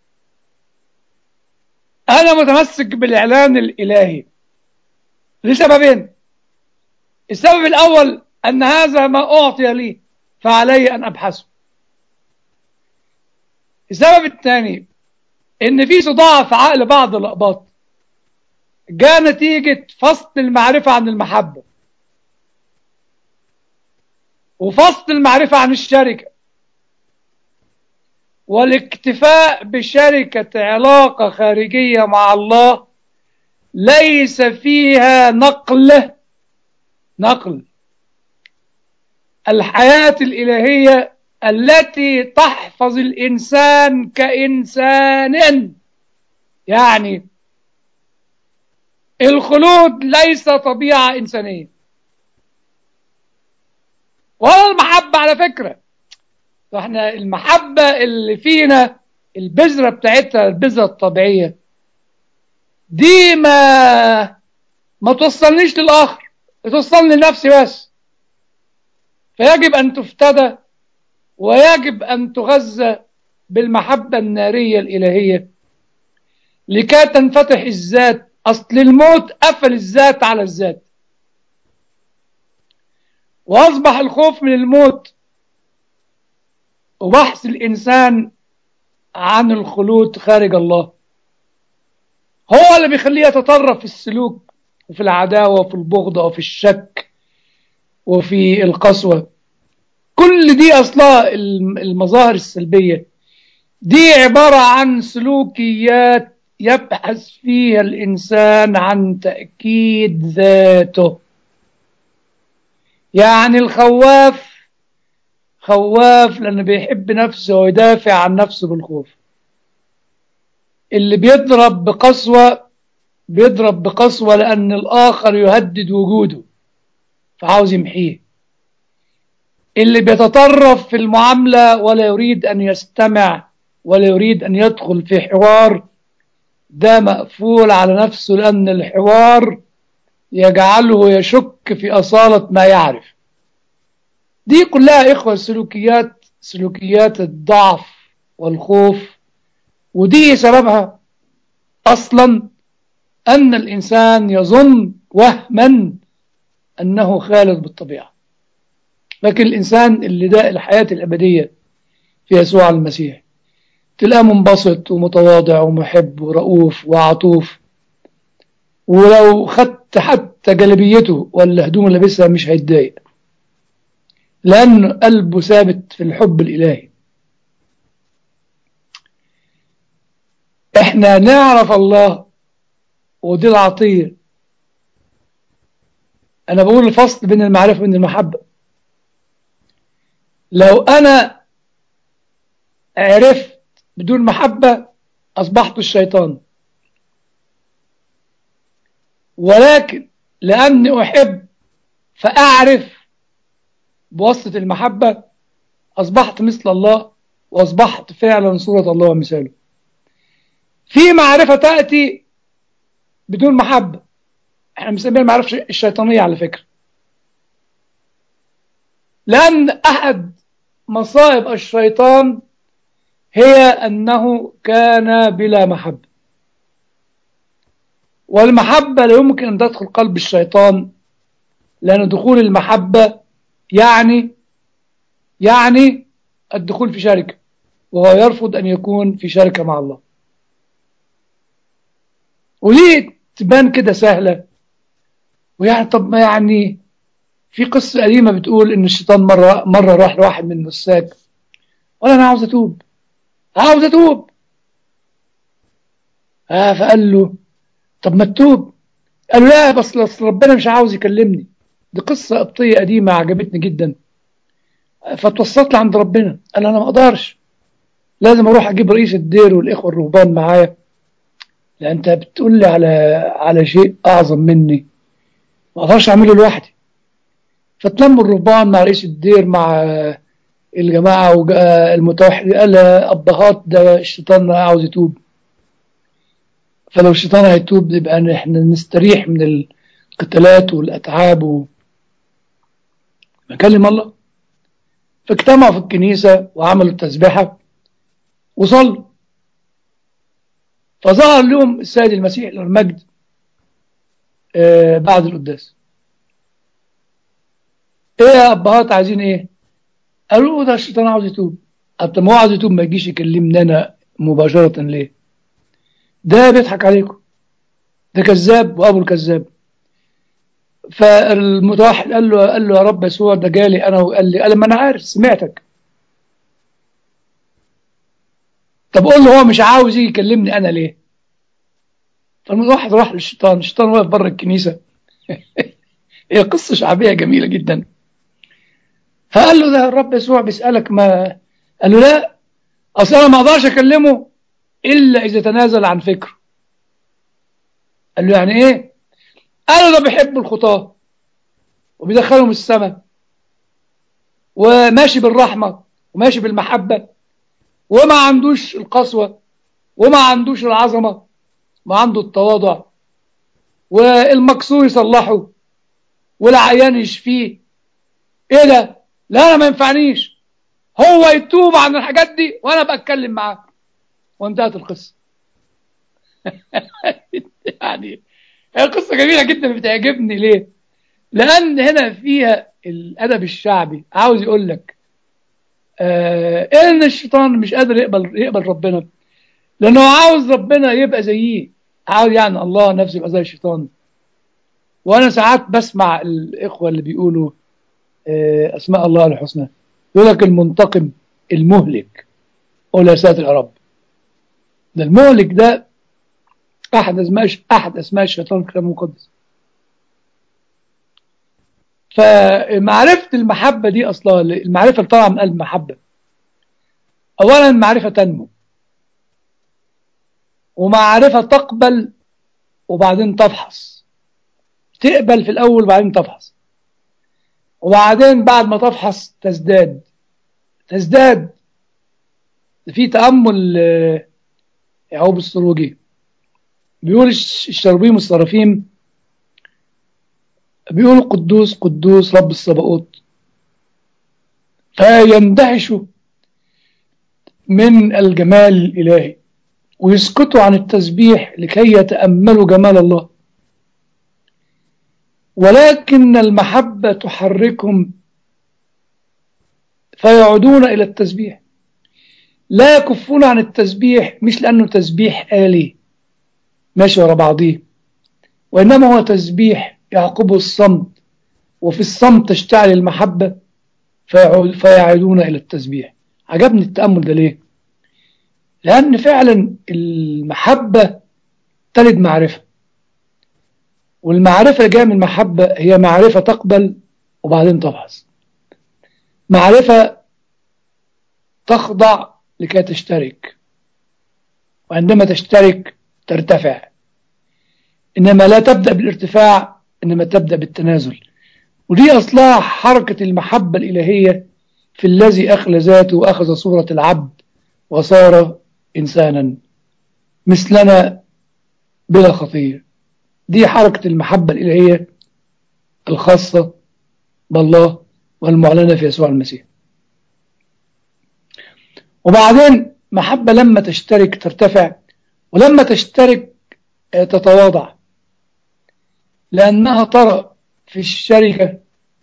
B: أنا متمسك بالإعلان الإلهي لسببين السبب الأول أن هذا ما أعطي لي فعلي أن أبحثه السبب الثاني إن في صداع في عقل بعض الأقباط جاء نتيجة فصل المعرفة عن المحبة وفصل المعرفة عن الشركة والاكتفاء بشركة علاقة خارجية مع الله ليس فيها نقل نقل الحياة الإلهية التي تحفظ الإنسان كإنسان يعني الخلود ليس طبيعة إنسانية ولا المحبة على فكرة فاحنا المحبة اللي فينا البذرة بتاعتها البذرة الطبيعية دي ما ما توصلنيش للآخر توصلني لنفسي بس فيجب أن تفتدى ويجب أن تغذى بالمحبة النارية الإلهية لكي تنفتح الذات أصل الموت قفل الذات على الذات وأصبح الخوف من الموت وبحث الإنسان عن الخلود خارج الله هو اللي بيخليه يتطرف في السلوك وفي العداوة وفي البغضة وفي الشك وفي القسوة كل دي أصلها المظاهر السلبية دي عبارة عن سلوكيات يبحث فيها الإنسان عن تأكيد ذاته يعني الخواف خواف لأنه بيحب نفسه ويدافع عن نفسه بالخوف اللي بيضرب بقسوة بيضرب بقسوة لأن الآخر يهدد وجوده فعاوز يمحيه اللي بيتطرف في المعاملة ولا يريد أن يستمع ولا يريد أن يدخل في حوار ده مقفول على نفسه لأن الحوار يجعله يشك في أصالة ما يعرف دي كلها إخوة سلوكيات سلوكيات الضعف والخوف ودي سببها أصلا أن الإنسان يظن وهما أنه خالد بالطبيعة لكن الإنسان اللي داء الحياة الأبدية في يسوع المسيح تلاقيه منبسط ومتواضع ومحب ورؤوف وعطوف ولو خدت حتى جلبيته ولا هدوم اللي لابسها مش هيتضايق لأن قلبه ثابت في الحب الإلهي احنا نعرف الله ودي العطية أنا بقول الفصل بين المعرفة وبين المحبة لو أنا عرفت بدون محبة أصبحت الشيطان ولكن لأني أحب فأعرف بواسطة المحبة أصبحت مثل الله وأصبحت فعلا صورة الله ومثاله في معرفة تأتي بدون محبة احنا بنسميها المعرفة الشيطانية على فكرة لأن أحد مصائب الشيطان هي أنه كان بلا محبة والمحبة لا يمكن أن تدخل قلب الشيطان لأن دخول المحبة يعني يعني الدخول في شركة وهو يرفض أن يكون في شركة مع الله وليه تبان كده سهلة ويعني طب ما يعني في قصة قديمة بتقول إن الشيطان مرة مرة راح لواحد من النساك ولا أنا عاوز أتوب عاوز أتوب آه فقال له طب ما تتوب قال له لا بس أصل ربنا مش عاوز يكلمني دي قصة قبطية قديمة عجبتني جدا فتوسطت لي عند ربنا قال أنا ما أقدرش لازم أروح أجيب رئيس الدير والإخوة الرهبان معايا لأن أنت بتقول لي على على شيء أعظم مني ما أقدرش أعمله لوحدي فتلموا الرهبان مع رئيس الدير مع الجماعة المتوحد قال أبهات ده الشيطان عاوز يتوب فلو الشيطان هيتوب يبقى احنا نستريح من القتالات والأتعاب و... نكلم الله فاجتمعوا في الكنيسة وعملوا التسبيحة وصلوا فظهر لهم السيد المسيح المجد آه بعد القداس ايه يا ابهات عايزين ايه قالوا له ده الشيطان عاوز يتوب طب ما هو عاوز يتوب ما يجيش يكلمنا انا مباشرة ليه ده بيضحك عليكم ده كذاب وابو الكذاب فالمتوحد قال له قال له يا رب يسوع ده جالي انا وقال لي قال ما انا عارف سمعتك طب قول له هو مش عاوز يجي يكلمني انا ليه فالمتوحد راح للشيطان الشيطان واقف بره الكنيسه هي قصه شعبيه جميله جدا فقال له ده الرب يسوع بيسألك ما قال له لا أصل أنا ما أقدرش أكلمه إلا إذا تنازل عن فكره قال له يعني إيه قال له ده بيحب الخطاة وبيدخلهم السماء وماشي بالرحمة وماشي بالمحبة وما عندوش القسوة وما عندوش العظمة ما عنده التواضع والمكسور يصلحه والعيان يشفيه ايه ده لا انا ما ينفعنيش هو يتوب عن الحاجات دي وانا بتكلم معاه وانتهت القصه يعني هي قصه جميله جدا بتعجبني ليه لان هنا فيها الادب الشعبي عاوز يقول لك آه ان الشيطان مش قادر يقبل يقبل ربنا لانه عاوز ربنا يبقى زيه عاوز يعني الله نفسه يبقى زي الشيطان وانا ساعات بسمع الاخوه اللي بيقولوا آه اسماء الله الحسنى يقول لك المنتقم المهلك قول يا ساتر يا رب ده المهلك ده احد اسماء احد اسماء الشيطان في الكتاب المقدس فمعرفة المحبة دي أصلا المعرفة اللي طالعة من قلب المحبة أولا معرفة تنمو ومعرفة تقبل وبعدين تفحص تقبل في الأول وبعدين تفحص وبعدين بعد ما تفحص تزداد تزداد في تأمل يعقوب السروجي بيقول الشربيم والصرافيم بيقول قدوس قدوس رب الصباؤوت فيندهشوا من الجمال الإلهي ويسكتوا عن التسبيح لكي يتأملوا جمال الله ولكن المحبة تحركهم فيعودون إلى التسبيح لا يكفون عن التسبيح مش لأنه تسبيح آلي ماشي ورا بعضيه وإنما هو تسبيح يعقبه الصمت وفي الصمت تشتعل المحبة فيعودون إلى التسبيح عجبني التأمل ده ليه لأن فعلا المحبة تلد معرفة والمعرفة اللي جاية من المحبة هي معرفة تقبل وبعدين تفحص معرفة تخضع لكي تشترك وعندما تشترك ترتفع إنما لا تبدأ بالارتفاع إنما تبدأ بالتنازل ودي أصلها حركة المحبة الإلهية في الذي أخلى ذاته وأخذ صورة العبد وصار إنسانا مثلنا بلا خطير دي حركة المحبة الإلهية الخاصة بالله والمعلنة في يسوع المسيح وبعدين محبة لما تشترك ترتفع ولما تشترك تتواضع لأنها ترى في الشركة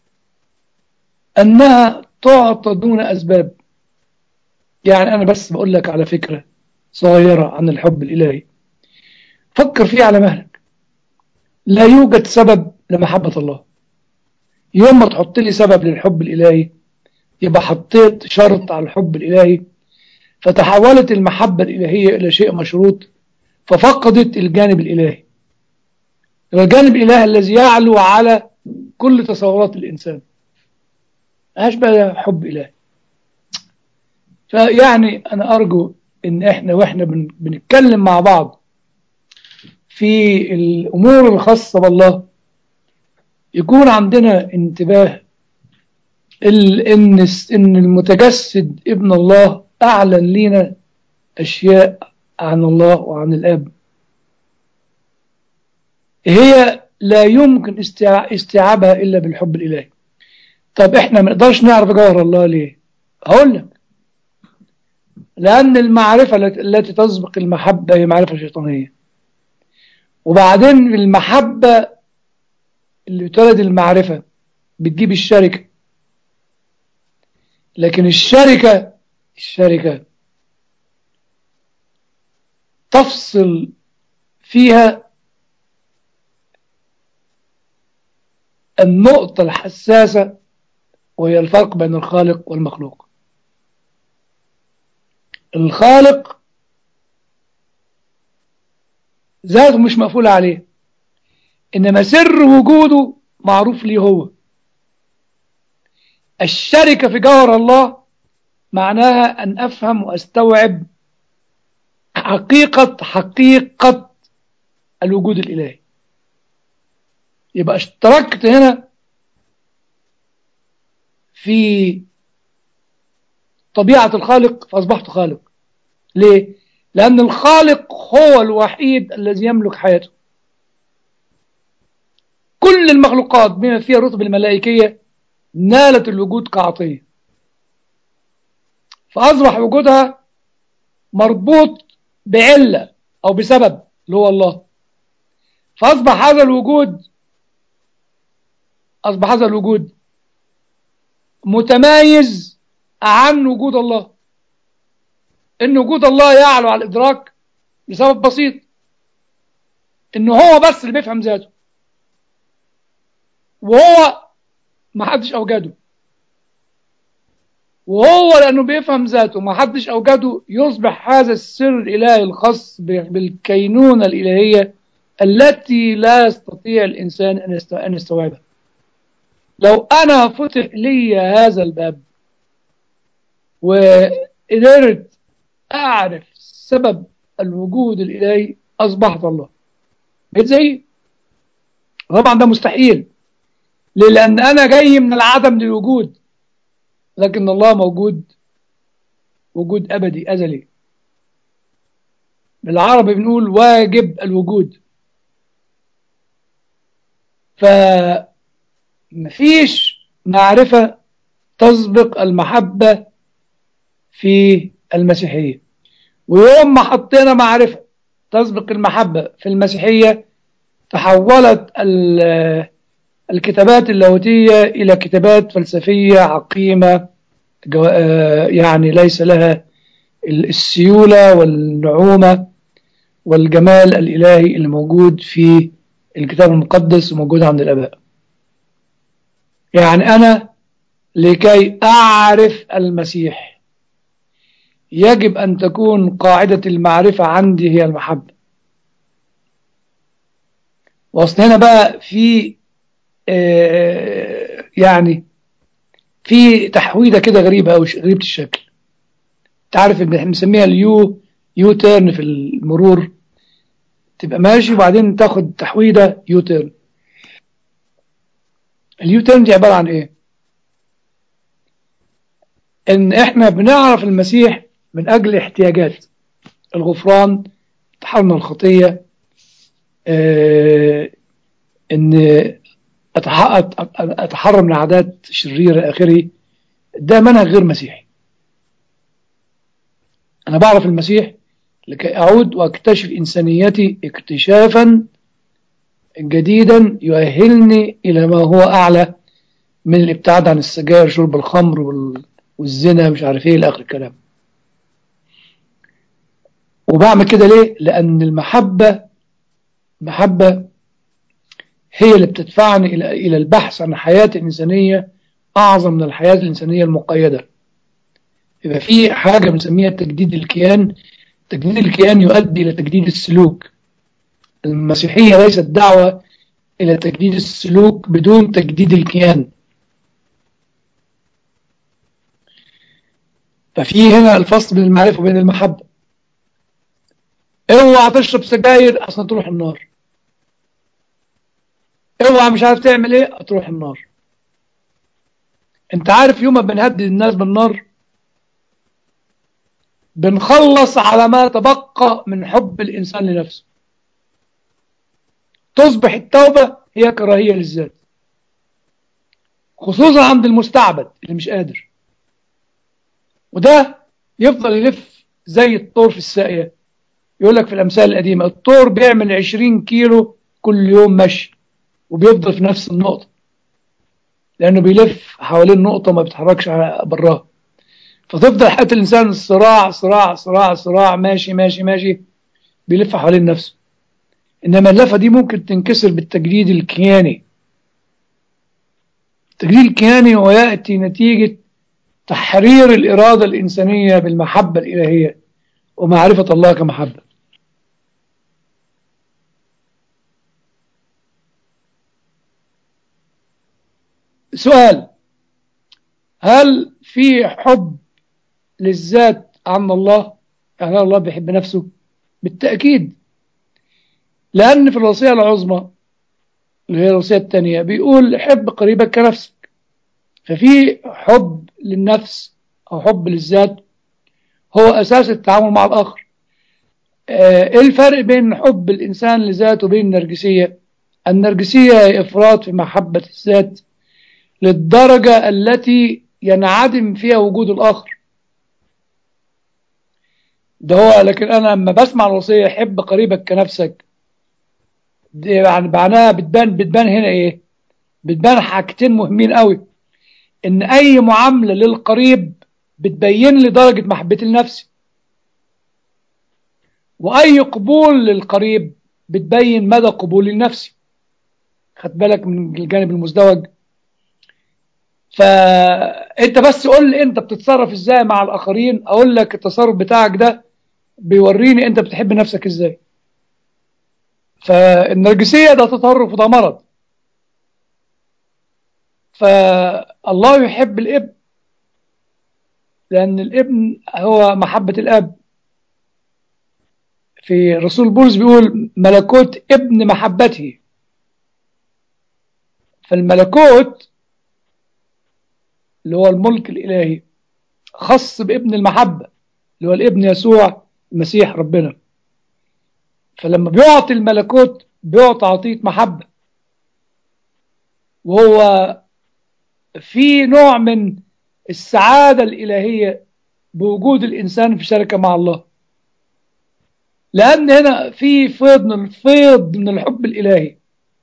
B: أنها تعطى دون أسباب يعني أنا بس بقول لك على فكرة صغيرة عن الحب الإلهي فكر فيه على مهلك لا يوجد سبب لمحبة الله يوم ما تحط لي سبب للحب الإلهي يبقى حطيت شرط على الحب الإلهي فتحولت المحبة الإلهية إلى شيء مشروط ففقدت الجانب الإلهي الجانب الإلهي الذي يعلو على كل تصورات الإنسان أشبه حب إلهي فيعني أنا أرجو إن إحنا وإحنا بنتكلم مع بعض في الأمور الخاصة بالله يكون عندنا انتباه إن إن المتجسد ابن الله أعلن لنا أشياء عن الله وعن الآب هي لا يمكن استيعابها إلا بالحب الإلهي طب إحنا ما نقدرش نعرف جوهر الله ليه هقول لك لأن المعرفة التي تسبق المحبة هي معرفة شيطانية وبعدين المحبة اللي بتولد المعرفة بتجيب الشركة لكن الشركة الشركة تفصل فيها النقطة الحساسة وهي الفرق بين الخالق والمخلوق الخالق ذاته مش مقفول عليه إنما سر وجوده معروف ليه هو الشركة في جوهر الله معناها أن أفهم وأستوعب حقيقة حقيقة الوجود الإلهي يبقى اشتركت هنا في طبيعة الخالق فأصبحت خالق ليه؟ لأن الخالق هو الوحيد الذي يملك حياته كل المخلوقات بما فيها الرتب الملائكية نالت الوجود كعطية فأصبح وجودها مربوط بعلة أو بسبب اللي هو الله فأصبح هذا الوجود أصبح هذا الوجود متمايز عن وجود الله إن وجود الله يعلو على الإدراك لسبب بسيط إن هو بس اللي بيفهم ذاته وهو ما حدش أوجده وهو لأنه بيفهم ذاته ما حدش أوجده يصبح هذا السر الإلهي الخاص بالكينونة الإلهية التي لا يستطيع الإنسان أن يستوعبها لو أنا فتح لي هذا الباب وقدرت أعرف سبب الوجود الإلهي أصبحت الله بقيت زي طبعا ده مستحيل ليه؟ لأن أنا جاي من العدم للوجود لكن الله موجود وجود أبدي أزلي بالعربي بنقول واجب الوجود فمفيش معرفة تسبق المحبة في المسيحية ويوم ما حطينا معرفة تسبق المحبة في المسيحية تحولت الكتابات اللاهوتية إلى كتابات فلسفية عقيمة يعني ليس لها السيولة والنعومة والجمال الإلهي الموجود في الكتاب المقدس وموجود عند الآباء يعني أنا لكي أعرف المسيح يجب أن تكون قاعدة المعرفة عندي هي المحبة وأصل هنا بقى في آه يعني في تحويده كده غريبة أو غريبة الشكل تعرف بنسميها اليو يو تيرن في المرور تبقى ماشي وبعدين تاخد تحويده يو تيرن اليو تيرن دي عبارة عن ايه ان احنا بنعرف المسيح من اجل احتياجات الغفران تحرم الخطية اه ان اتحرم من عادات شريرة اخره ده منهج غير مسيحي انا بعرف المسيح لكي اعود واكتشف انسانيتي اكتشافا جديدا يؤهلني الى ما هو اعلى من الابتعاد عن السجاير شرب الخمر والزنا مش عارف ايه لاخر الكلام وبعمل كده ليه لان المحبة محبة هي اللي بتدفعني الى الى البحث عن الحياة الانسانية اعظم من الحياة الانسانية المقيدة يبقى في حاجة بنسميها تجديد الكيان تجديد الكيان يؤدي إلى تجديد السلوك المسيحية ليست دعوة إلى تجديد السلوك بدون تجديد الكيان ففي هنا الفصل بين المعرفة وبين المحبة اوعى تشرب سجاير اصلا تروح النار اوعى مش عارف تعمل ايه هتروح النار انت عارف يوم ما بنهدد الناس بالنار بنخلص على ما تبقى من حب الإنسان لنفسه تصبح التوبة هي كراهية للذات خصوصا عند المستعبد اللي مش قادر وده يفضل يلف زي الطور في الساقية يقول لك في الأمثال القديمة الطور بيعمل 20 كيلو كل يوم مشي وبيفضل في نفس النقطة لأنه بيلف حوالين نقطة ما بيتحركش براها فتفضل حياة الإنسان صراع صراع صراع صراع ماشي ماشي ماشي بيلف حوالين نفسه إنما اللفة دي ممكن تنكسر بالتجديد الكياني التجديد الكياني هو يأتي نتيجة تحرير الإرادة الإنسانية بالمحبة الإلهية ومعرفة الله كمحبة سؤال هل في حب للذات عن الله يعني الله بيحب نفسه بالتأكيد لأن في الوصية العظمى اللي هي الوصية الثانية بيقول حب قريبك كنفسك ففي حب للنفس أو حب للذات هو أساس التعامل مع الآخر ايه الفرق بين حب الإنسان لذاته وبين النرجسية النرجسية هي إفراط في محبة الذات للدرجة التي ينعدم فيها وجود الآخر ده هو لكن أنا لما بسمع الوصية حب قريبك كنفسك دي يعني معناها بتبان بتبان هنا إيه بتبان حاجتين مهمين قوي إن أي معاملة للقريب بتبين لي درجة محبتي لنفسي وأي قبول للقريب بتبين مدى قبولي لنفسي خد بالك من الجانب المزدوج فأنت بس قول لي أنت بتتصرف إزاي مع الآخرين أقول لك التصرف بتاعك ده بيوريني أنت بتحب نفسك إزاي فالنرجسية ده تطرف وده مرض فالله يحب الابن لأن الابن هو محبة الأب في رسول بولس بيقول ملكوت ابن محبته فالملكوت اللي هو الملك الإلهي خاص بابن المحبة اللي هو الابن يسوع المسيح ربنا فلما بيعطي الملكوت بيعطي عطية محبة وهو في نوع من السعادة الإلهية بوجود الإنسان في شركة مع الله لأن هنا في فيض من الفيض من الحب الإلهي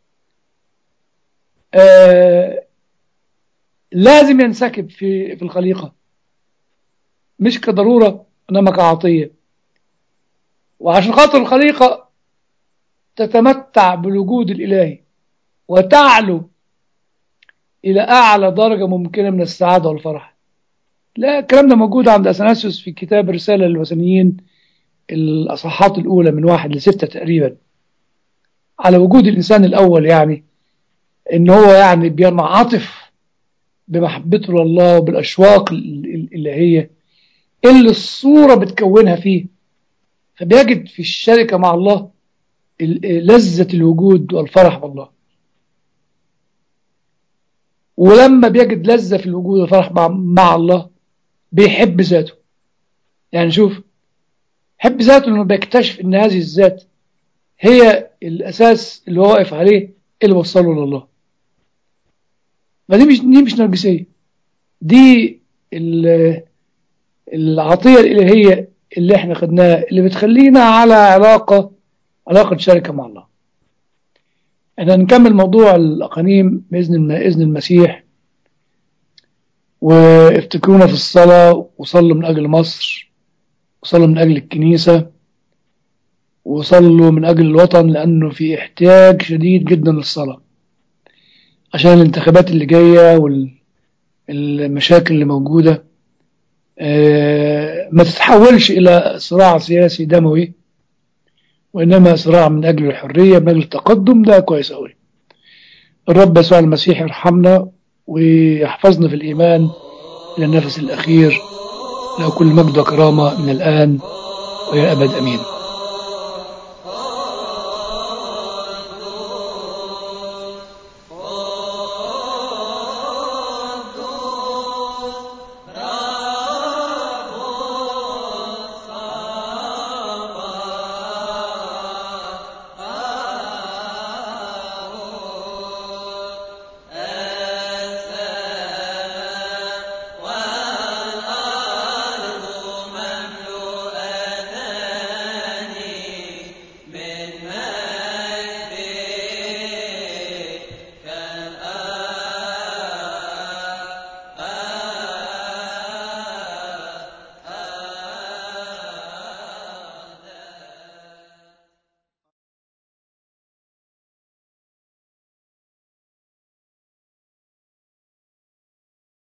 B: آه لازم ينسكب في في الخليقة مش كضرورة إنما كعطية وعشان خاطر الخليقة تتمتع بالوجود الإلهي وتعلو إلى أعلى درجة ممكنة من السعادة والفرح لا الكلام ده موجود عند أثناسيوس في كتاب رسالة للوثنيين الأصحاحات الأولى من واحد لستة تقريبا على وجود الإنسان الأول يعني إن هو يعني بينعطف بمحبته لله وبالأشواق الإلهية اللي الصورة بتكونها فيه فبيجد في الشركة مع الله لذة الوجود والفرح بالله ولما بيجد لذة في الوجود والفرح مع الله بيحب ذاته يعني شوف حب ذاته لما بيكتشف ان هذه الذات هي الاساس اللي هو واقف عليه اللي وصله لله ما دي مش دي مش نرجسيه دي العطيه الالهيه اللي احنا خدناها اللي بتخلينا على علاقه علاقه شركه مع الله احنا نكمل موضوع الاقانيم باذن اذن المسيح وافتكرونا في الصلاه وصلوا من اجل مصر وصلوا من أجل الكنيسة وصلوا من أجل الوطن لأنه في احتياج شديد جدا للصلاة عشان الانتخابات اللي جاية والمشاكل اللي موجودة ما تتحولش إلى صراع سياسي دموي وإنما صراع من أجل الحرية من أجل التقدم ده كويس أوي الرب يسوع المسيح يرحمنا ويحفظنا في الإيمان إلى النفس الأخير له كل مجد وكرامة من الآن وإلى الأبد أمين